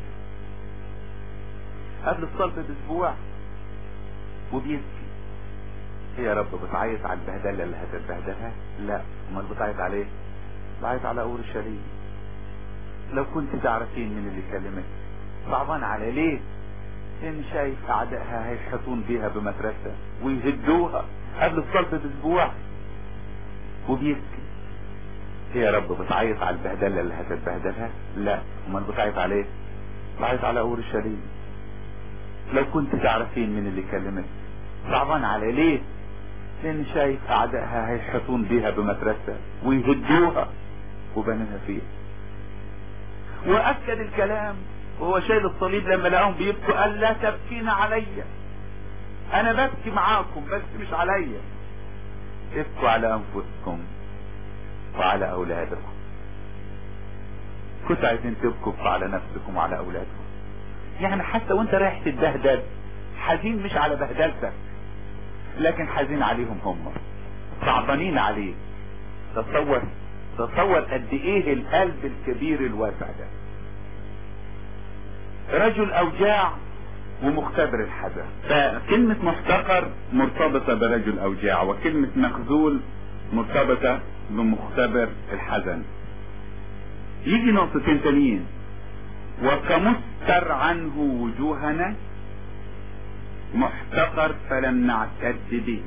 قبل الصلب باسبوع وبيبكي يا رب بتعيط على البهدله اللي هتتبهدلها لا امال بتعيط على ايه بعيط على اورشليم لو كنت تعرفين من اللي كلمك صعبان على ليه ان شايف اعدائها هيحيطون بيها بمدرسة ويهدوها قبل الصلب باسبوع وبيبكي يا رب بتعيط على البهدله اللي هتتبهدلها لا امال بتعيط على ايه بعيط على اورشليم لو كنت تعرفين من اللي كلمك صعبان على ليه لان شايف اعدائها هيحيطون بيها بمدرسة ويهدوها وبنيها فيها واكد الكلام وهو شايل الصليب لما لقاهم بيبكوا قال لا تبكين عليا انا ببكي معاكم بس مش عليا ابكوا على انفسكم وعلى اولادكم كنت عايزين تبكوا على نفسكم وعلى اولادكم يعني حتى وانت رايح تتبهدل حزين مش على بهدلتك لكن حزين عليهم هم صعبانين عليه تصور تصور قد ايه القلب الكبير الواسع ده رجل اوجاع ومختبر الحذر فكلمة محتقر مرتبطة برجل أوجاع وكلمة مخذول مرتبطة بمختبر الحزن يجي نقطتين تانيين وكمستر عنه وجوهنا محتقر فلم نعتد به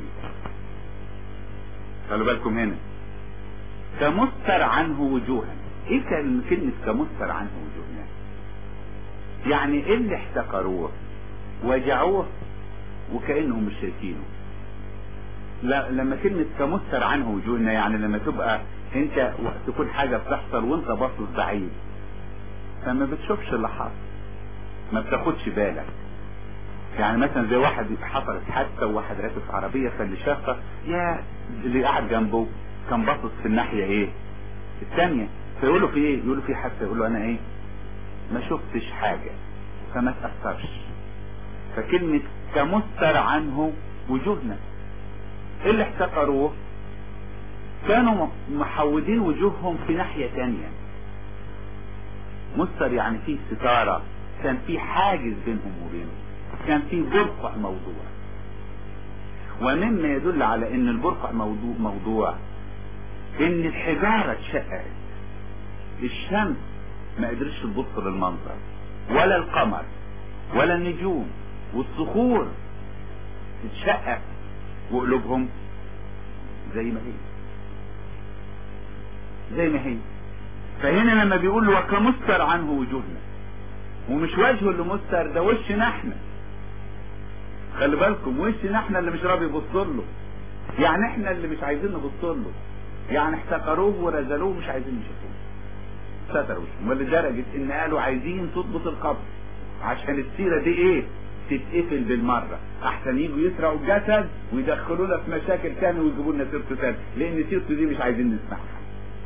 خلوا بالكم هنا كمستر عنه وجوهنا ايه كان كلمة كمستر عنه وجوهنا يعني ايه اللي احتقروه وجعوه وكأنهم مش شايفينه لا لما كلمة كمستر عنه وجوهنا يعني لما تبقى انت تكون حاجة بتحصل وانت باصص بعيد فما بتشوفش اللي حصل ما بتاخدش بالك يعني مثلا زي واحد حصلت حادثه وواحد راكب في عربيه فاللي شافها يا اللي قاعد جنبه كان باصص في الناحيه ايه؟ الثانيه فيقول له في ايه؟ يقول له في حادثه يقول له انا ايه؟ ما شفتش حاجه فما تاثرش فكلمه كمستر عنه وجوهنا اللي احتقروه كانوا محودين وجوههم في ناحيه ثانيه مستر يعني فيه ستاره كان في حاجز بينهم وبينه كان في برقع موضوع ومما يدل على ان البرقع موضوع, موضوع ان الحجارة اتشققت الشمس ما قدرش تبص للمنظر ولا القمر ولا النجوم والصخور تتشقق وقلوبهم زي ما هي زي ما هي فهنا لما بيقول وكمستر عنه وجوهنا ومش وجهه اللي مستر ده وشنا احنا خلي بالكم وشنا احنا اللي مش راضي يبص له يعني احنا اللي مش عايزين نبص له يعني احتقروه ورزلوه مش عايزين يشوفوه ستروا ولدرجة ان قالوا عايزين تضبط القبر عشان السيرة دي ايه تتقفل بالمرة احسن يجوا يسرقوا الجسد ويدخلونا في مشاكل تاني ويجيبوا لنا سيرته تاني لان سيرته دي مش عايزين نسمعها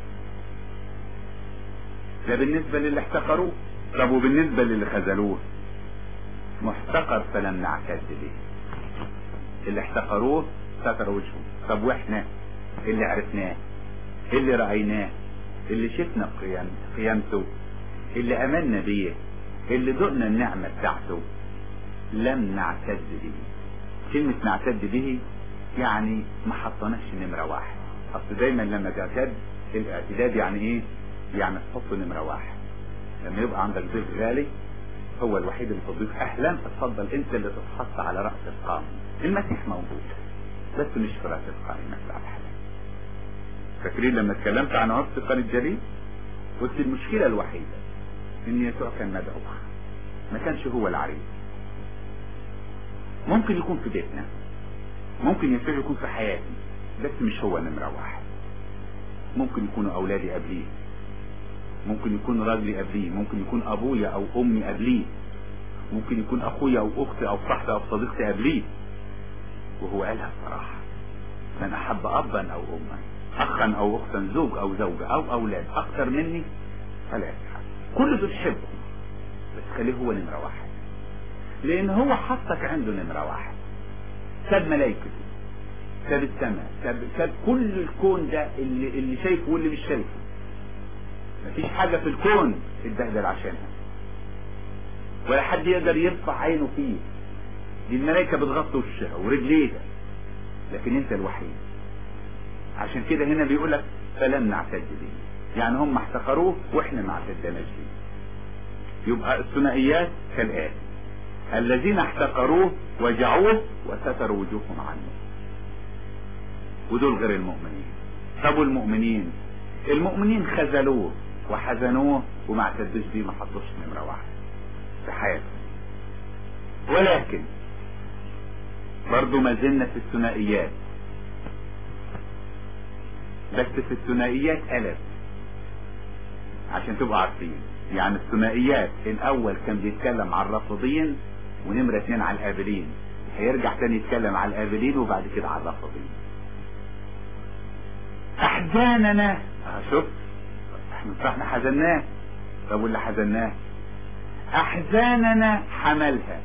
ده بالنسبة للي احتقروه طب وبالنسبة للي خذلوه محتقر فلم نعتد به اللي احتقروه ستر وجهه طب واحنا اللي عرفناه اللي رأيناه اللي شفنا قيام قيامته اللي امنا بيه اللي دقنا النعمة بتاعته لم نعتد به كلمة نعتد به يعني ما حطناش نمرة واحد اصل دايما لما تعتد الاعتداد يعني ايه يعني تحط نمرة واحد لما يبقى عندك ضيف غالي هو الوحيد اللي تضيف اهلا اتفضل انت اللي تتحط على رأس القائمة المسيح موجود بس مش في رأس القائمة بتاع الحياة فاكرين لما اتكلمت عن عرس قرن الجليل قلت المشكلة الوحيدة ان يسوع كان مدعو ما كانش هو العريس ممكن يكون في بيتنا ممكن يسوع يكون في حياتي بس مش هو نمرة واحد ممكن يكونوا اولادي قبليه ممكن يكون راجلي قبليه ممكن يكون ابويا او امي قبليه ممكن يكون اخويا او اختي او صاحبي او صديقتي قبليه وهو قالها بصراحة من احب ابا او اما اخا او اختا زوج او زوجة او اولاد اكثر مني فلا يفعل كل دول حبهم بس خليه هو نمرة واحد لان هو حطك عنده نمرة واحد ساب ملايكته ساب السماء ساب, ساب كل الكون ده اللي, اللي شايفه واللي مش شايفه مفيش حاجة في الكون اتبهدل عشانها ولا حد يقدر يرفع عينه فيه دي الملائكة بتغطي وشها ورجليها لكن انت الوحيد عشان كده هنا بيقول لك فلم نعتد به يعني هم احتقروه واحنا ما اعتدناش به يبقى الثنائيات كالآتي الذين احتقروه وجعوه وستروا وجوههم عنه ودول غير المؤمنين طب والمؤمنين المؤمنين خذلوه وحزنوه وما اعتدوش بيه ما حطوش نمرة واحد في حياته ولكن برضو ما زلنا في الثنائيات بس في الثنائيات ألف عشان تبقوا عارفين يعني الثنائيات الأول كان بيتكلم على الرافضين ونمرة اتنين على القابلين هيرجع تاني يتكلم على القابلين وبعد كده على الرافضين أحزاننا اه شوف احنا احنا حزناه طب واللي حزناه أحزاننا حملها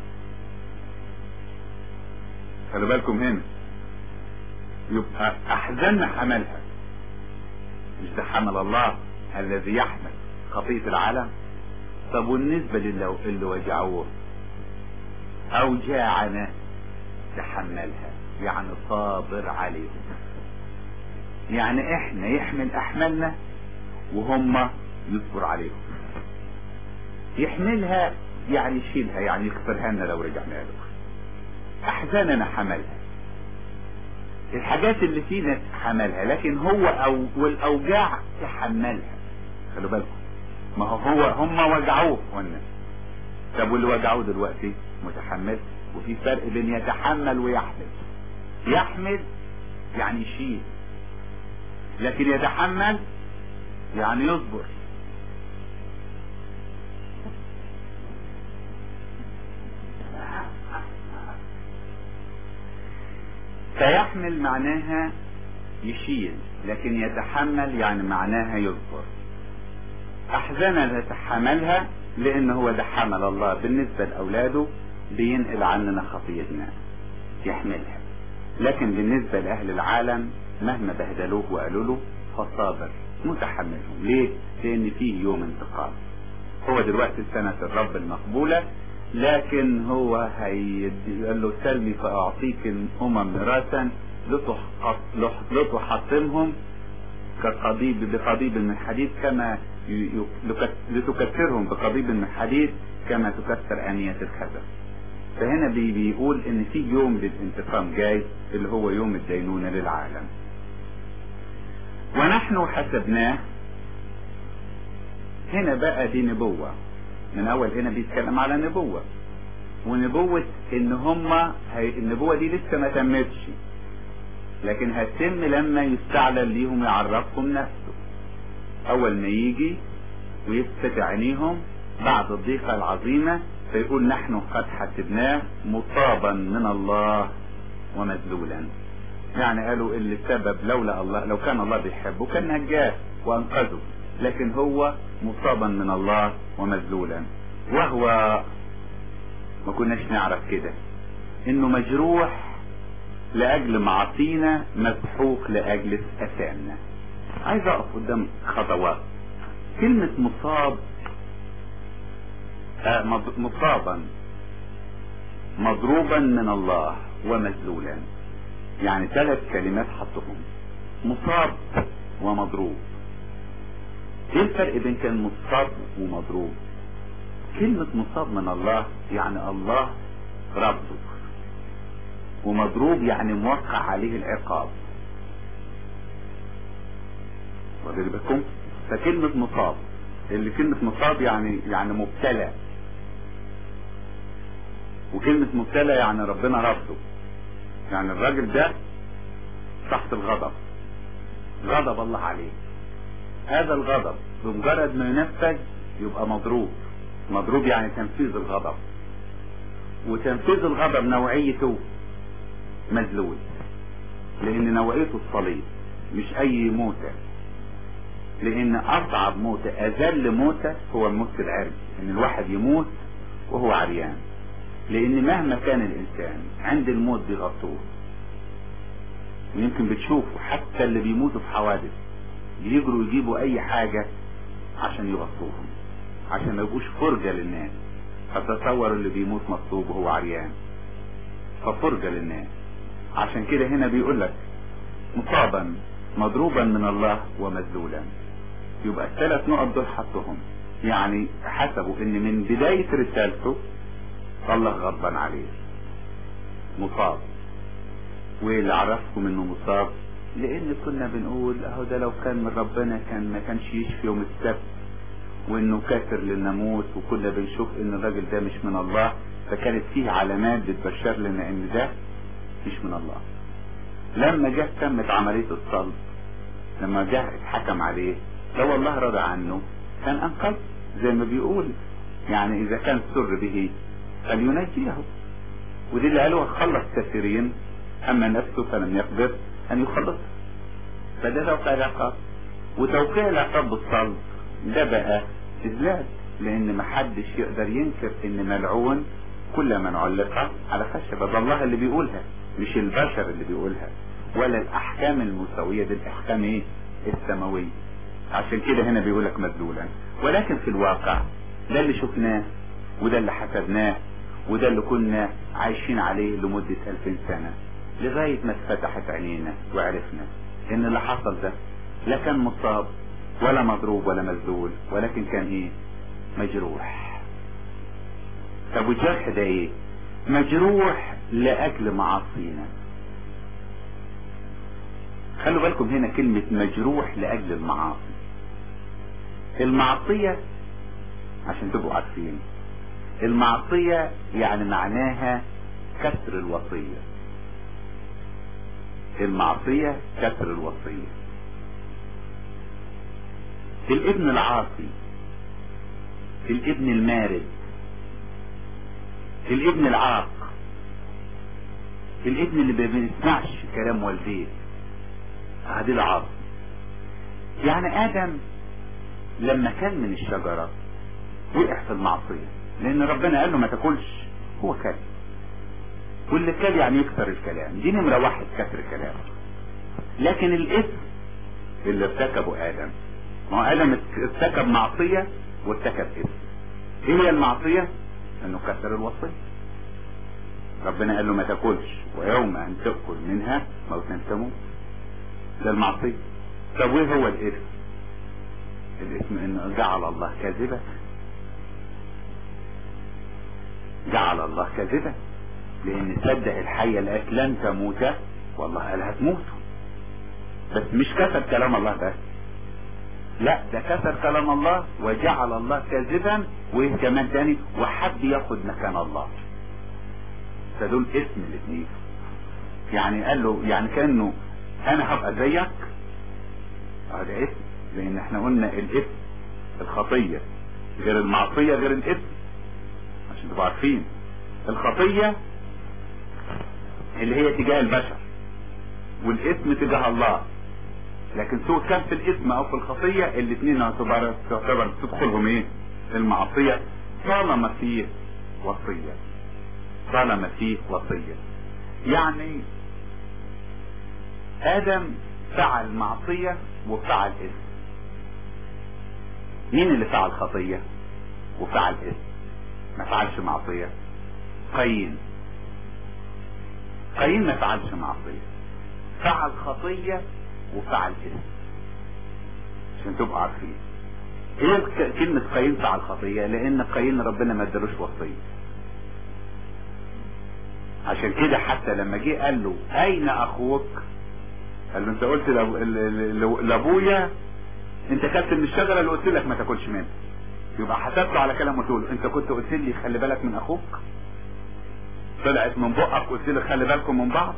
خلي بالكم هنا يبقى أحزاننا حملها مش ده حمل الله الذي يحمل خطية العالم طب والنسبة للي اللي وجعوه اوجاعنا تحملها يعني صابر عليهم يعني احنا يحمل احمالنا وهم يصبر عليهم يحملها يعني يشيلها يعني يغفرها لنا لو رجعنا له احزاننا حملها الحاجات اللي فينا حملها لكن هو او والاوجاع تحملها خلوا بالكم ما هو هو هم وجعوه قلنا طب واللي وجعوه دلوقتي متحمل وفي فرق بين يتحمل ويحمل يحمل يعني يشيل لكن يتحمل يعني يصبر فيحمل معناها يشيل لكن يتحمل يعني معناها يصبر احزانا يتحملها لان هو ده حمل الله بالنسبة لاولاده بينقل عننا خطيتنا يحملها لكن بالنسبة لاهل العالم مهما بهدلوه وقالوا له فصابر متحملهم ليه لان فيه يوم انتقام هو دلوقتي سنة الرب المقبولة لكن هو هيدي قال له سلمي فاعطيك الامم ميراثا لتحطمهم كقضيب بقضيب من حديد كما لتكسرهم بقضيب من حديد كما تكسر آنية الخزف فهنا بي بيقول ان في يوم للانتقام جاي اللي هو يوم الدينونة للعالم ونحن حسبناه هنا بقى دي نبوة من اول هنا بيتكلم على نبوة ونبوة ان هما هي النبوة دي لسه ما تمتش لكن هتتم لما يستعلن ليهم يعرفهم نفسه اول ما يجي ويفتح عينيهم بعد الضيقة العظيمة فيقول نحن قد حسبناه مصابا من الله ومذلولا يعني قالوا اللي السبب لولا الله لو كان الله بيحبه كان نجاه وانقذه لكن هو مصابا من الله ومذلولا وهو ما كناش نعرف كده انه مجروح لاجل معاصينا مسحوق لاجل اثامنا عايز اقف قدام خطوات كلمة مصاب آه مصابا مضروبا من الله ومذلولا يعني ثلاث كلمات حطهم مصاب ومضروب ايه الفرق بين كان مصاب ومضروب كلمة مصاب من الله يعني الله ربه ومضروب يعني موقع عليه العقاب واخد بالكم فكلمة مصاب اللي كلمة مصاب يعني يعني مبتلى وكلمة مبتلى يعني ربنا رفضه يعني الراجل ده تحت الغضب غضب الله عليه هذا الغضب بمجرد ما ينفذ يبقى مضروب مضروب يعني تنفيذ الغضب وتنفيذ الغضب نوعيته مذلول لان نوعيته الصليب مش اي موتة لان اصعب موتة اذل موتة هو الموت العرج ان الواحد يموت وهو عريان لان مهما كان الانسان عند الموت بيغطوه ويمكن بتشوفوا حتى اللي بيموتوا في حوادث يجروا يجيبوا اي حاجة عشان يغطوهم عشان ما يبقوش فرجة للناس فتصور اللي بيموت مصلوب وهو عريان ففرجة للناس عشان كده هنا بيقول لك مصابا مضروبا من الله ومذلولا يبقى الثلاث نقط دول حطهم يعني حسبوا ان من بداية رسالته الله غضبان عليه مصاب واللي عرفكم انه مصاب لان كنا بنقول اهو ده لو كان من ربنا كان ما كانش يشفي يوم السبت وانه كافر للناموس وكنا بنشوف ان الراجل ده مش من الله فكانت فيه علامات بتبشر لنا ان ده مش من الله لما جه تمت عملية الصلب لما جه اتحكم عليه لو الله رضى عنه كان انقذ زي ما بيقول يعني اذا كان سر به فلينجيه ودي اللي قالوها خلص كثيرين اما نفسه فلم يقدر ان يخلص فده توقيع العقاب وتوقيع العقاب بالصلب ده بقى اذلال لان محدش يقدر ينكر ان ملعون كل من علق على خشبة ده الله اللي بيقولها مش البشر اللي بيقولها ولا الاحكام المساوية دي الاحكام ايه السماوية عشان كده هنا بيقولك مذلولا ولكن في الواقع ده اللي شفناه وده اللي حسبناه وده اللي كنا عايشين عليه لمدة ألفين سنة لغاية ما اتفتحت عينينا وعرفنا ان اللي حصل ده لا كان مصاب ولا مضروب ولا مذلول ولكن كان ايه مجروح طب والجرح ده ايه مجروح لاجل معاصينا خلوا بالكم هنا كلمة مجروح لاجل المعاصي المعصية عشان تبقوا عارفين المعصية يعني معناها كسر الوصية المعصية كسر الوصية الابن العاصي الابن المارد الابن العاق الابن اللي ما بيسمعش كلام والديه هذه العاصي يعني ادم لما كان من الشجرة وقع في المعصية لان ربنا قال له ما تاكلش هو كل واللي كل يعني يكسر الكلام دي نمرة واحد كسر الكلام لكن الاثم اللي ارتكبه ادم ما هو ادم ارتكب معصية وارتكب اثم ايه هي المعصية انه كسر الوصية ربنا قال له ما تاكلش ويوم ان تأكل منها موتا تموت ده المعصية طب وايه هو الاثم الاثم انه جعل الله كاذبا جعل الله كاذبا لان صدق الحية لقيت لن تموت والله قال هتموتوا بس مش كسر كلام الله بس لا ده كسر كلام الله وجعل الله كاذبا وايه كمان تاني وحب ياخد مكان الله فدول اسم الاثنين يعني قال له يعني كانه انا هبقى زيك هذا اسم لان احنا قلنا الاسم الخطية غير المعصية غير الاسم عشان تبقوا عارفين الخطية اللي هي تجاه البشر والاسم تجاه الله لكن سواء كان في الاسم او في الخطية الاثنين تعتبر تعتبر تدخلهم ايه المعصية طالما فيه وصية طالما فيه وصية يعني ادم فعل معصية وفعل اسم مين اللي فعل خطية وفعل اسم ما فعلش معصية قايين قايين ما فعلش معصية فعل خطية وفعل اسم عشان تبقوا عارفين ايه كلمة قايين فعل خطية لان قايين ربنا ما ادالوش وصية عشان كده حتى لما جه قال له اين اخوك قال له انت قلت لابويا انت كلت من الشجرة اللي قلت لك ما تاكلش منها يبقى حسبته على كلامه تقول انت كنت قلت لي خلي بالك من اخوك طلعت من بقك قلت لي خلي بالكم من بعض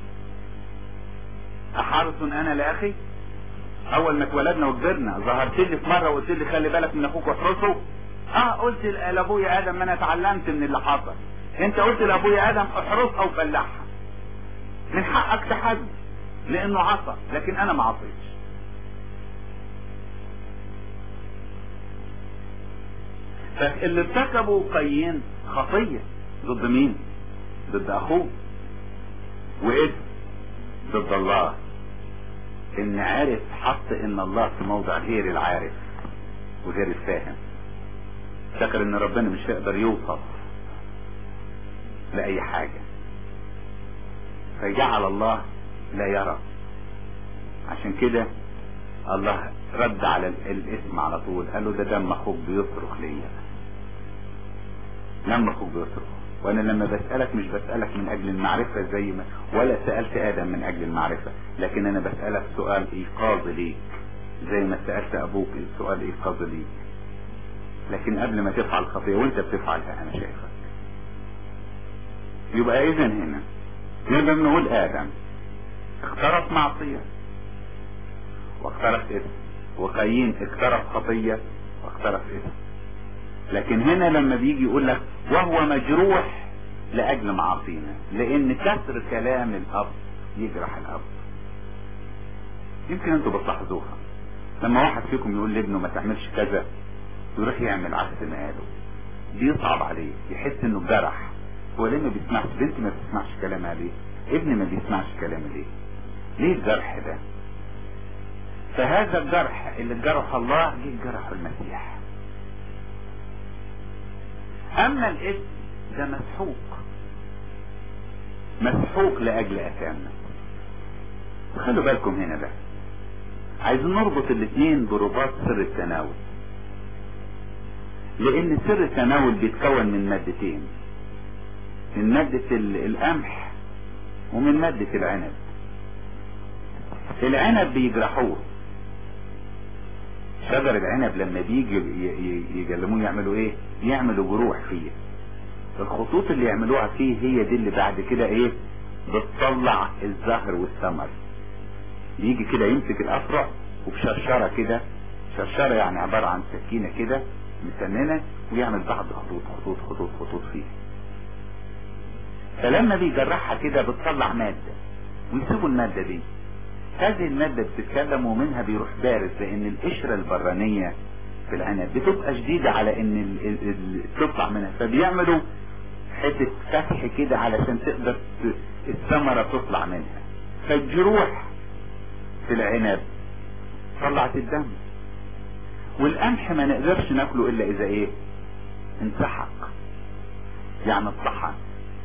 احارس انا لاخي اول ما اتولدنا وكبرنا ظهرت لي في مره وقلت لي خلي بالك من اخوك واحرسه اه قلت لابويا ادم ما انا اتعلمت من اللي حصل انت قلت لابويا ادم احرس او فلحها من حقك تحدي لانه عصى لكن انا ما عصيتش فاللي ارتكبوا قايين خطية ضد مين ضد اخوه واثم ضد الله ان عارف حط ان الله في موضع غير العارف وغير الفاهم فاكر ان ربنا مش هيقدر يوصف لاي حاجة فجعل الله لا يرى عشان كده الله رد على الاسم على طول قال له ده دم اخوك بيصرخ ليا دم اخوك بيصرخ وانا لما بسألك مش بسألك من اجل المعرفة زي ما ولا سألت ادم من اجل المعرفة لكن انا بسألك سؤال ايقاظ ليك زي ما سألت ابوك سؤال ايقاظ ليك لكن قبل ما تفعل خطية وانت بتفعلها انا شايفك يبقى اذا هنا نقدر نقول ادم اقترف معصية واقترف اثم وقايين اقترف خطية واقترف اثم لكن هنا لما بيجي يقول لك وهو مجروح لاجل معاصينا لان كسر كلام الاب يجرح الاب يمكن انتوا بتلاحظوها لما واحد فيكم يقول لابنه ما تعملش كذا يروح يعمل عكس ما قاله بيصعب عليه يحس انه جرح هو ليه ما بيسمعش بنت ما بتسمعش كلامها ليه ابن ما بيسمعش كلامه ليه ليه الجرح ده فهذا الجرح اللي جرح الله جه جرح المسيح اما الاسم ده مسحوق مسحوق لاجل اثامنا خلوا بالكم هنا بقى عايزين نربط الاثنين برباط سر التناول لان سر التناول بيتكون من مادتين من مادة القمح ومن مادة العنب العنب بيجرحوه شجر العنب لما بيجي يجلموه يعملوا ايه يعملوا جروح فيه الخطوط اللي يعملوها فيه هي دي اللي بعد كده ايه بتطلع الزهر والثمر يجي كده يمسك الافرع وبشرشرة كده شرشرة يعني عبارة عن سكينة كده مسننة ويعمل بعض خطوط خطوط خطوط خطوط فيه فلما بيجرحها كده بتطلع مادة ويسيبوا المادة دي هذه المادة بتتكلم ومنها بيروح بارز لان القشرة البرانية في العنب بتبقى شديدة على ان ال ال ال تطلع منها فبيعملوا حتة فتح كده علشان تقدر الثمرة تطلع منها فالجروح في العنب طلعت الدم والقمح ما نقدرش ناكله الا اذا ايه انسحق يعني الطحن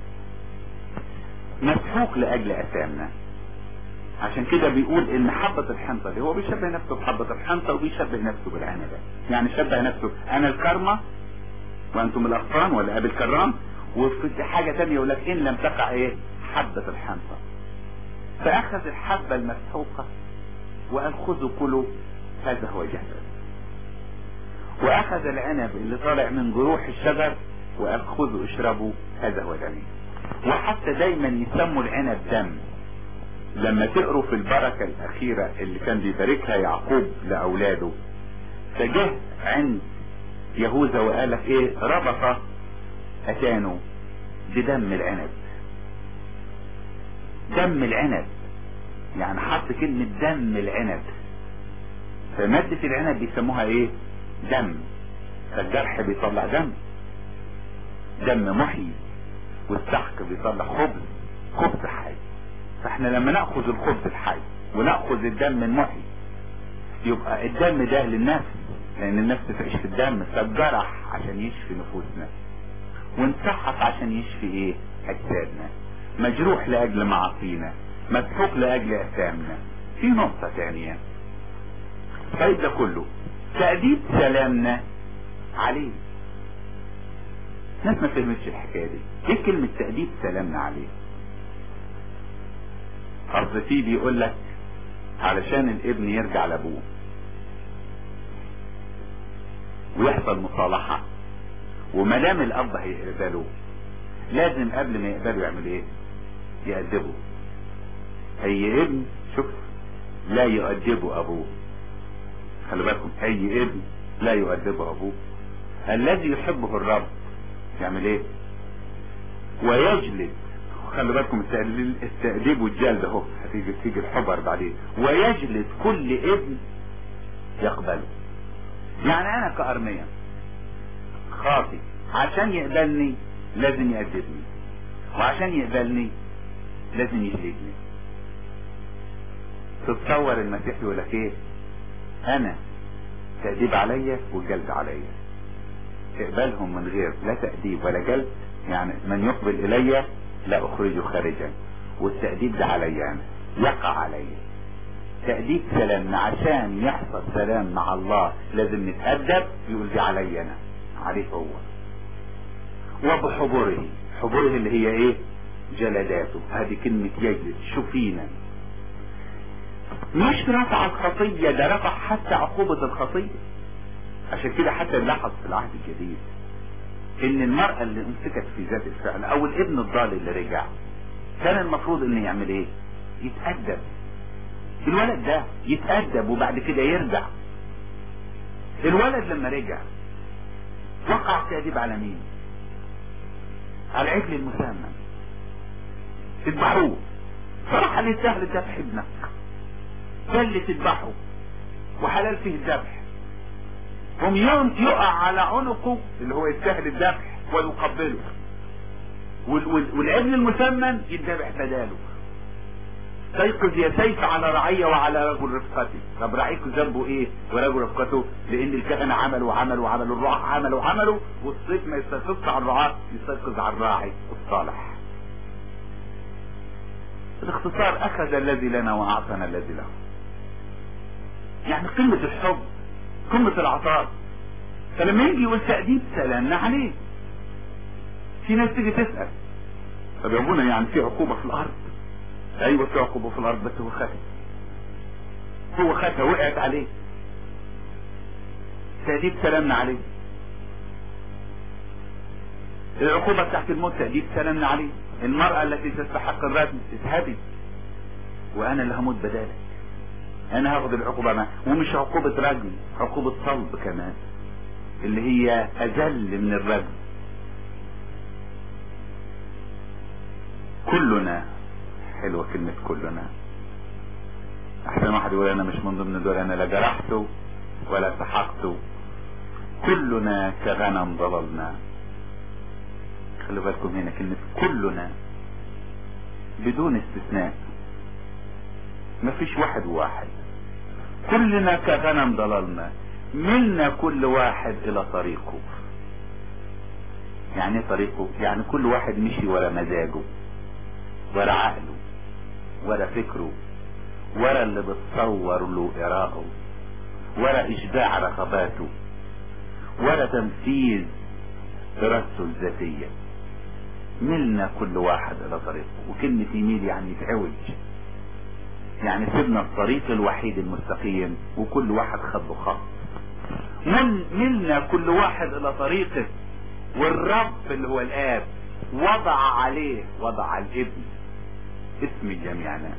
مسحوق لاجل اثامنا عشان كده بيقول ان حبة الحنطة دي هو بيشبه نفسه بحبة الحنطة وبيشبه نفسه بالعنبة يعني شبه نفسه انا الكرمة وانتم الاغصان ولا ابي الكرام وفي حاجة تانية يقول لك ان لم تقع ايه حبة الحنطة فاخذ الحبة المسحوقة وقال خذوا كلوا هذا هو جسد واخذ العنب اللي طالع من جروح الشجر وقال خذوا اشربوا هذا هو دمي وحتى دايما يسموا العنب دم لما تقروا في البركة الاخيرة اللي كان بيباركها يعقوب لاولاده فجه عند يهوذا وقال لك ايه ربط اتانه بدم العنب دم العنب يعني حط كلمة دم العنب فمادة العنب بيسموها ايه دم فالجرح بيطلع دم دم محيي والسحق بيطلع خبز خبز حي فاحنا لما ناخذ الخبز الحي وناخذ الدم المحيي يبقى الدم ده للنفس لان النفس تعيش في الدم فالجرح عشان يشفي نفوسنا ونسحق عشان يشفي ايه اجسادنا مجروح لاجل معاصينا مسحوق لاجل اثامنا في نقطة تانية طيب ده كله تأديب سلامنا عليه ناس ما فهمتش الحكاية دي ايه كلمة تأديب سلامنا عليه اصل فيه بيقول لك علشان الابن يرجع لابوه ويحصل مصالحة وما دام الاب هيقبله لازم قبل ما يقبله يعمل ايه يأدبه اي ابن شوف لا يؤدبه ابوه خلي بالكم اي ابن لا يؤدبه ابوه الذي يحبه الرب يعمل ايه ويجلد خلي بالكم التأديب والجلد اهو هتيجي تيجي الحبر بعدين ويجلد كل ابن يقبله يعني انا كأرمية خاطي عشان يقبلني لازم يأدبني وعشان يقبلني لازم يجلدني تتصور المسيح يقول لك ايه انا تأديب عليا والجلد عليا اقبلهم من غير لا تأديب ولا جلد يعني من يقبل الي لا اخرجه خارجا والتأديب ده عليا انا يقع عليا تأديب سلامنا عشان يحصل سلام مع الله لازم نتأدب يقول دي عليا انا عليه هو وبحبره حبره اللي هي ايه جلداته هذه كلمة يجلد شوفينا مش رفع الخطية ده رفع حتى عقوبة الخطية عشان كده حتى نلاحظ في العهد الجديد ان المرأة اللي امسكت في ذات الفعل او الابن الضال اللي رجع كان المفروض انه يعمل ايه يتأدب الولد ده يتأدب وبعد كده يرجع الولد لما رجع وقع التأديب على مين على العجل المسمى اذبحوه صراحة اللي سهل ذبح ابنك ده اللي تذبحه وحلال فيه الذبح هم يوم يقع على عنقه اللي هو يستاهل الذبح ويقبله والابن المسمن يتذبح بداله تيقظ يا سيف على رعية وعلى رجل رفقتي طب رعيكم ذنبه ايه ورجل رفقته لان الكهنة عملوا وعملوا وعملوا الرعاة عملوا وعملوا والصيف ما يستيقظش على الرعاة يستيقظ على الراعي الصالح باختصار اخذ الذي لنا واعطانا الذي له يعني قمة الحب قمة العطاء فلما يجي يقول تأديب سلامنا عليه في ناس تيجي تسأل طب يا ابونا يعني في عقوبة في الارض ايوه في عقوبة في الارض بس هو خدها هو خدها وقعت عليه تأديب سلامنا عليه العقوبة بتاعت الموت تأديب سلامنا عليه المرأة التي تستحق الرجم اذهبي وانا اللي هموت بدالك انا هاخد العقوبة معاه ومش عقوبة رجم عقوبة صلب كمان اللي هي اذل من الرجم كلنا حلوة كلمة كلنا احسن واحد يقول انا مش من ضمن دول انا لا جرحته ولا سحقته كلنا كغنم ضللنا خلوا بالكم هنا كلمة كلنا بدون استثناء مفيش واحد واحد كلنا كغنم ضللنا ملنا كل واحد الى طريقه يعني ايه طريقه يعني كل واحد مشي ورا مزاجه ورا عقله ورا فكره ورا اللي بتصور له إراءه ورا إشباع رغباته ورا تنفيذ إرادته الذاتية ملنا كل واحد إلى طريقه وكلمة يميل يعني يتعوج يعني سيبنا الطريق الوحيد المستقيم وكل واحد خد له خط مل ملنا كل واحد إلى طريقه والرب اللي هو الآب وضع عليه وضع الابن اسم جميعنا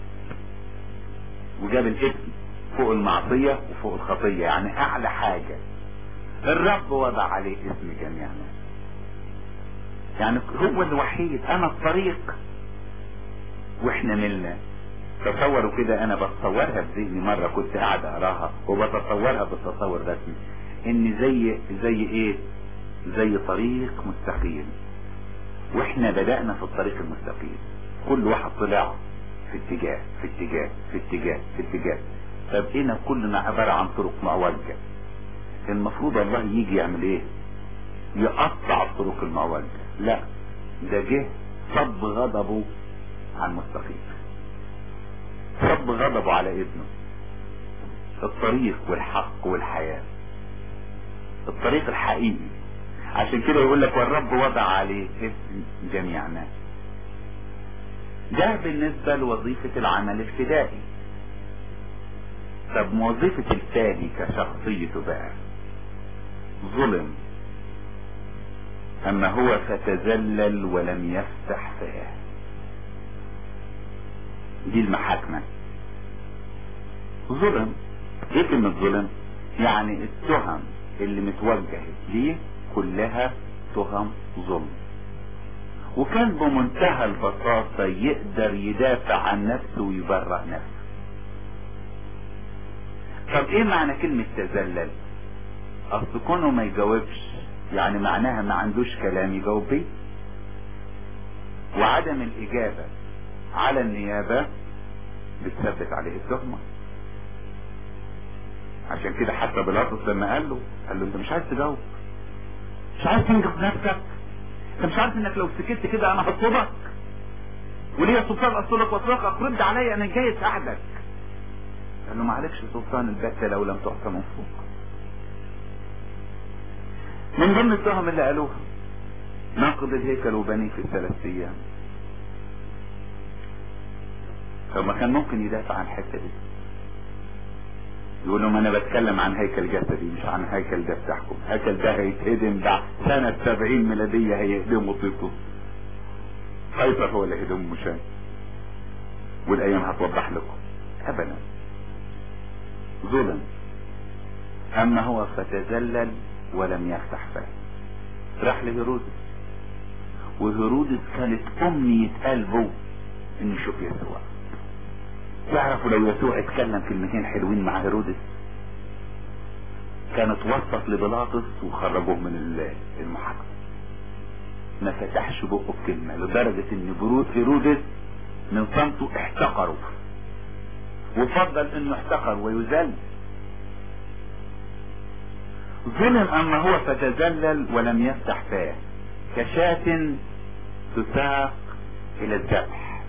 وجاب الاسم فوق المعصية وفوق الخطية يعني اعلى حاجة الرب وضع عليه اسم جميعنا يعني هو الوحيد انا الطريق واحنا ملنا تصوروا كده انا بتصورها في ذهني مرة كنت قاعد اقراها وبتصورها بالتصور رسمي ان زي زي ايه زي طريق مستقيم واحنا بدأنا في الطريق المستقيم كل واحد طلع في اتجاه في اتجاه في اتجاه في اتجاه فبقينا كلنا عبارة عن طرق معوجة المفروض الله يجي يعمل ايه يقطع الطرق المعوجة لا ده جه صب غضبه على المستقيم صب غضبه على ابنه الطريق والحق والحياة الطريق الحقيقي عشان كده يقول لك والرب وضع عليه اسم جميعنا ده بالنسبة لوظيفة العمل الفدائي طب وظيفة الفادي كشخصيته بقى ظلم اما هو فتذلل ولم يفتح فاه دي المحاكمة ظلم ايه كلمة ظلم يعني التهم اللي متوجهة ليه كلها تهم ظلم وكان بمنتهى البساطة يقدر يدافع عن نفسه ويبرأ نفسه طب ايه معنى كلمة تذلل اصل كونه ما يجاوبش يعني معناها ما عندوش كلام يجاوب بيه وعدم الاجابة على النيابة بتثبت عليه التهمة عشان كده حتى بيلاطس لما قال له قال له انت مش عايز تجاوب مش عايز تنجح نفسك انت مش عارف انك لو سكت كده انا هطلبك وليا سلطان اصلك واطلقك رد عليا انا جاي اساعدك قال له معلكش سلطان البتة لو لم تعطى من فوق من ضمن التهم اللي قالوها ناقض الهيكل وبنيه في ثلاث ايام طب ما كان ممكن يدافع عن الحته دي يقول لهم انا بتكلم عن هيكل جسدي مش عن هيكل ده بتاعكم هيكل ده هيتهدم بعد سنة سبعين ميلادية هيهدموا طيبته قيصر هو اللي هيهدمه مشان والايام هتوضح لكم ابدا ظلم اما هو فتذلل ولم يفتح فاه راح لهيرودس وهيرودس كانت امنية قلبه انه يشوف يسوع تعرفوا لو يسوع اتكلم كلمتين حلوين مع هيرودس كان اتوسط لبلاطس وخرجوه من المحاكمة ما فتحش بقه بكلمة لدرجة ان برود هيرودس من صمته احتقروا وفضل انه يحتقر ويذل ظلم اما هو فتذلل ولم يفتح فاه كشاة تساق الى الذبح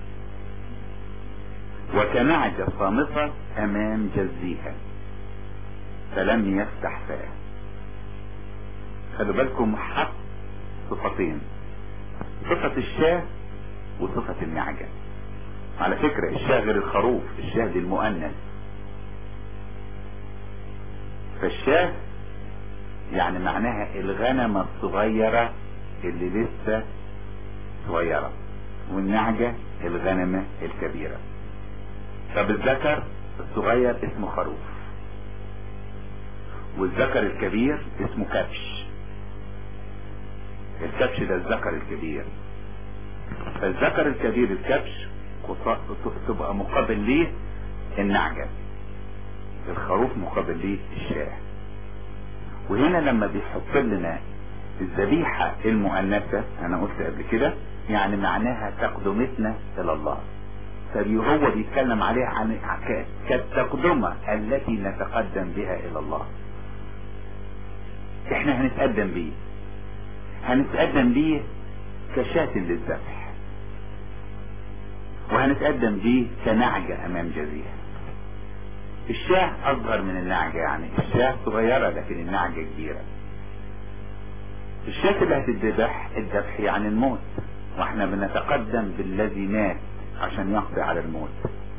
وكنعجة صامتة امام جزيها فلم يفتح فاه خلوا بالكم حق صفتين صفة الشاه وصفة النعجة على فكرة الشاه غير الخروف الشاه دي المؤنث فالشاه يعني معناها الغنمة الصغيرة اللي لسه صغيرة والنعجة الغنمة الكبيرة طب الذكر الصغير اسمه خروف والذكر الكبير اسمه كبش الكبش ده الذكر الكبير فالذكر الكبير الكبش تبقى مقابل ليه النعجة الخروف مقابل ليه الشاه وهنا لما بيحط لنا الذبيحة المؤنثة انا قلت قبل كده يعني معناها تقدمتنا الى الله فهو بيتكلم عليها عن كالتقدمة التي نتقدم بها الى الله احنا هنتقدم بيه هنتقدم بيه كشاة للذبح وهنتقدم بيه كنعجة امام جزيرة الشاه اصغر من النعجة يعني الشاه صغيرة لكن النعجة كبيرة الشاة اللي هتتذبح الذبح يعني الموت واحنا بنتقدم بالذي مات عشان يقضي على الموت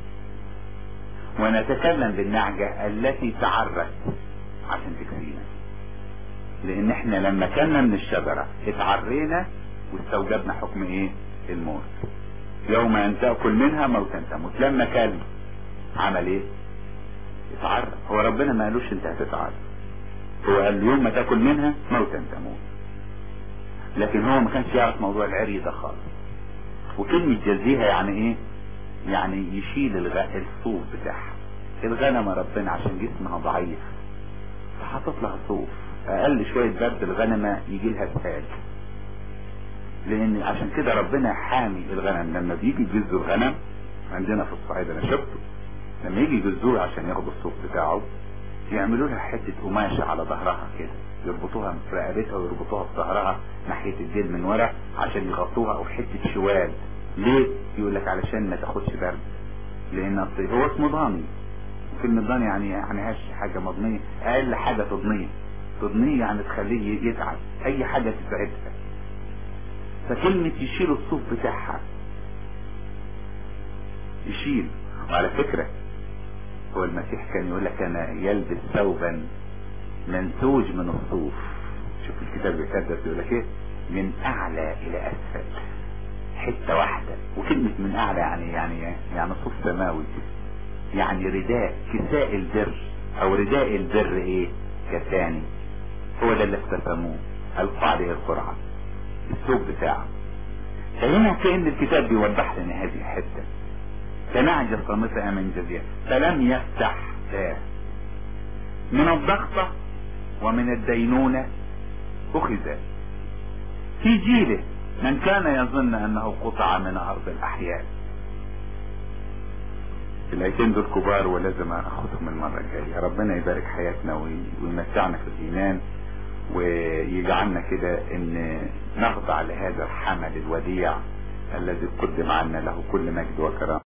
ونتكلم بالنعجة التي تعرت عشان تكفينا لان احنا لما كنا من الشجرة اتعرينا واستوجبنا حكم ايه الموت يوم ان تأكل منها موتا تموت لما كان عمل ايه اتعرى هو ربنا ما قالوش انت هتتعرى هو قال يوم ما تاكل منها موتا تموت لكن هو ما كانش يعرف موضوع العري ده خالص وكلمة جزيها يعني ايه يعني يشيل الغ... الصوف بتاعها الغنمة ربنا عشان جسمها ضعيف فحطت لها صوف اقل شوية برد الغنمة يجي لها سهال لان عشان كده ربنا حامي الغنم لما بيجي يجزوا الغنم عندنا في الصعيد انا شفته لما يجي يجزوه عشان ياخدوا الصوف بتاعه يعملوا لها حتة قماشة على ظهرها كده يربطوها في رقبتها ويربطوها في ظهرها ناحية الديل من ورا عشان يغطوها او حتة شوال ليه يقول لك علشان ما تاخدش برد لان هو اسمه ضاني كلمة ضاني يعني يعني هاش حاجة مضنية اقل حاجة تضنية تضنية يعني تخليه يتعب اي حاجة تتعبها فكلمة يشيل الصوف بتاعها يشيل وعلى فكرة هو المسيح كان يقول لك انا يلبس ثوبا منسوج من الصوف شوف الكتاب بيكدس يقول لك ايه من اعلى الى اسفل حتة واحدة وكلمة من اعلى يعني يعني يعني صوف سماوي يعني رداء كساء البر او رداء البر ايه كثاني هو ده اللي اقتسموه القوا عليه القرعة الثوب بتاعه فهنا كأن الكتاب بيوضح لنا هذه الحتة كنعجة صامتة من جزيرة فلم يفتح فاه من الضغطة ومن الدينونة أخذ في جيله من كان يظن أنه قطع من أرض الأحياء الآيتين دول كبار ولازم أخذهم المرة الجاية ربنا يبارك حياتنا ويمتعنا في الإيمان ويجعلنا كده ان نخضع لهذا الحمل الوديع الذي قدم عنا له كل مجد وكرامه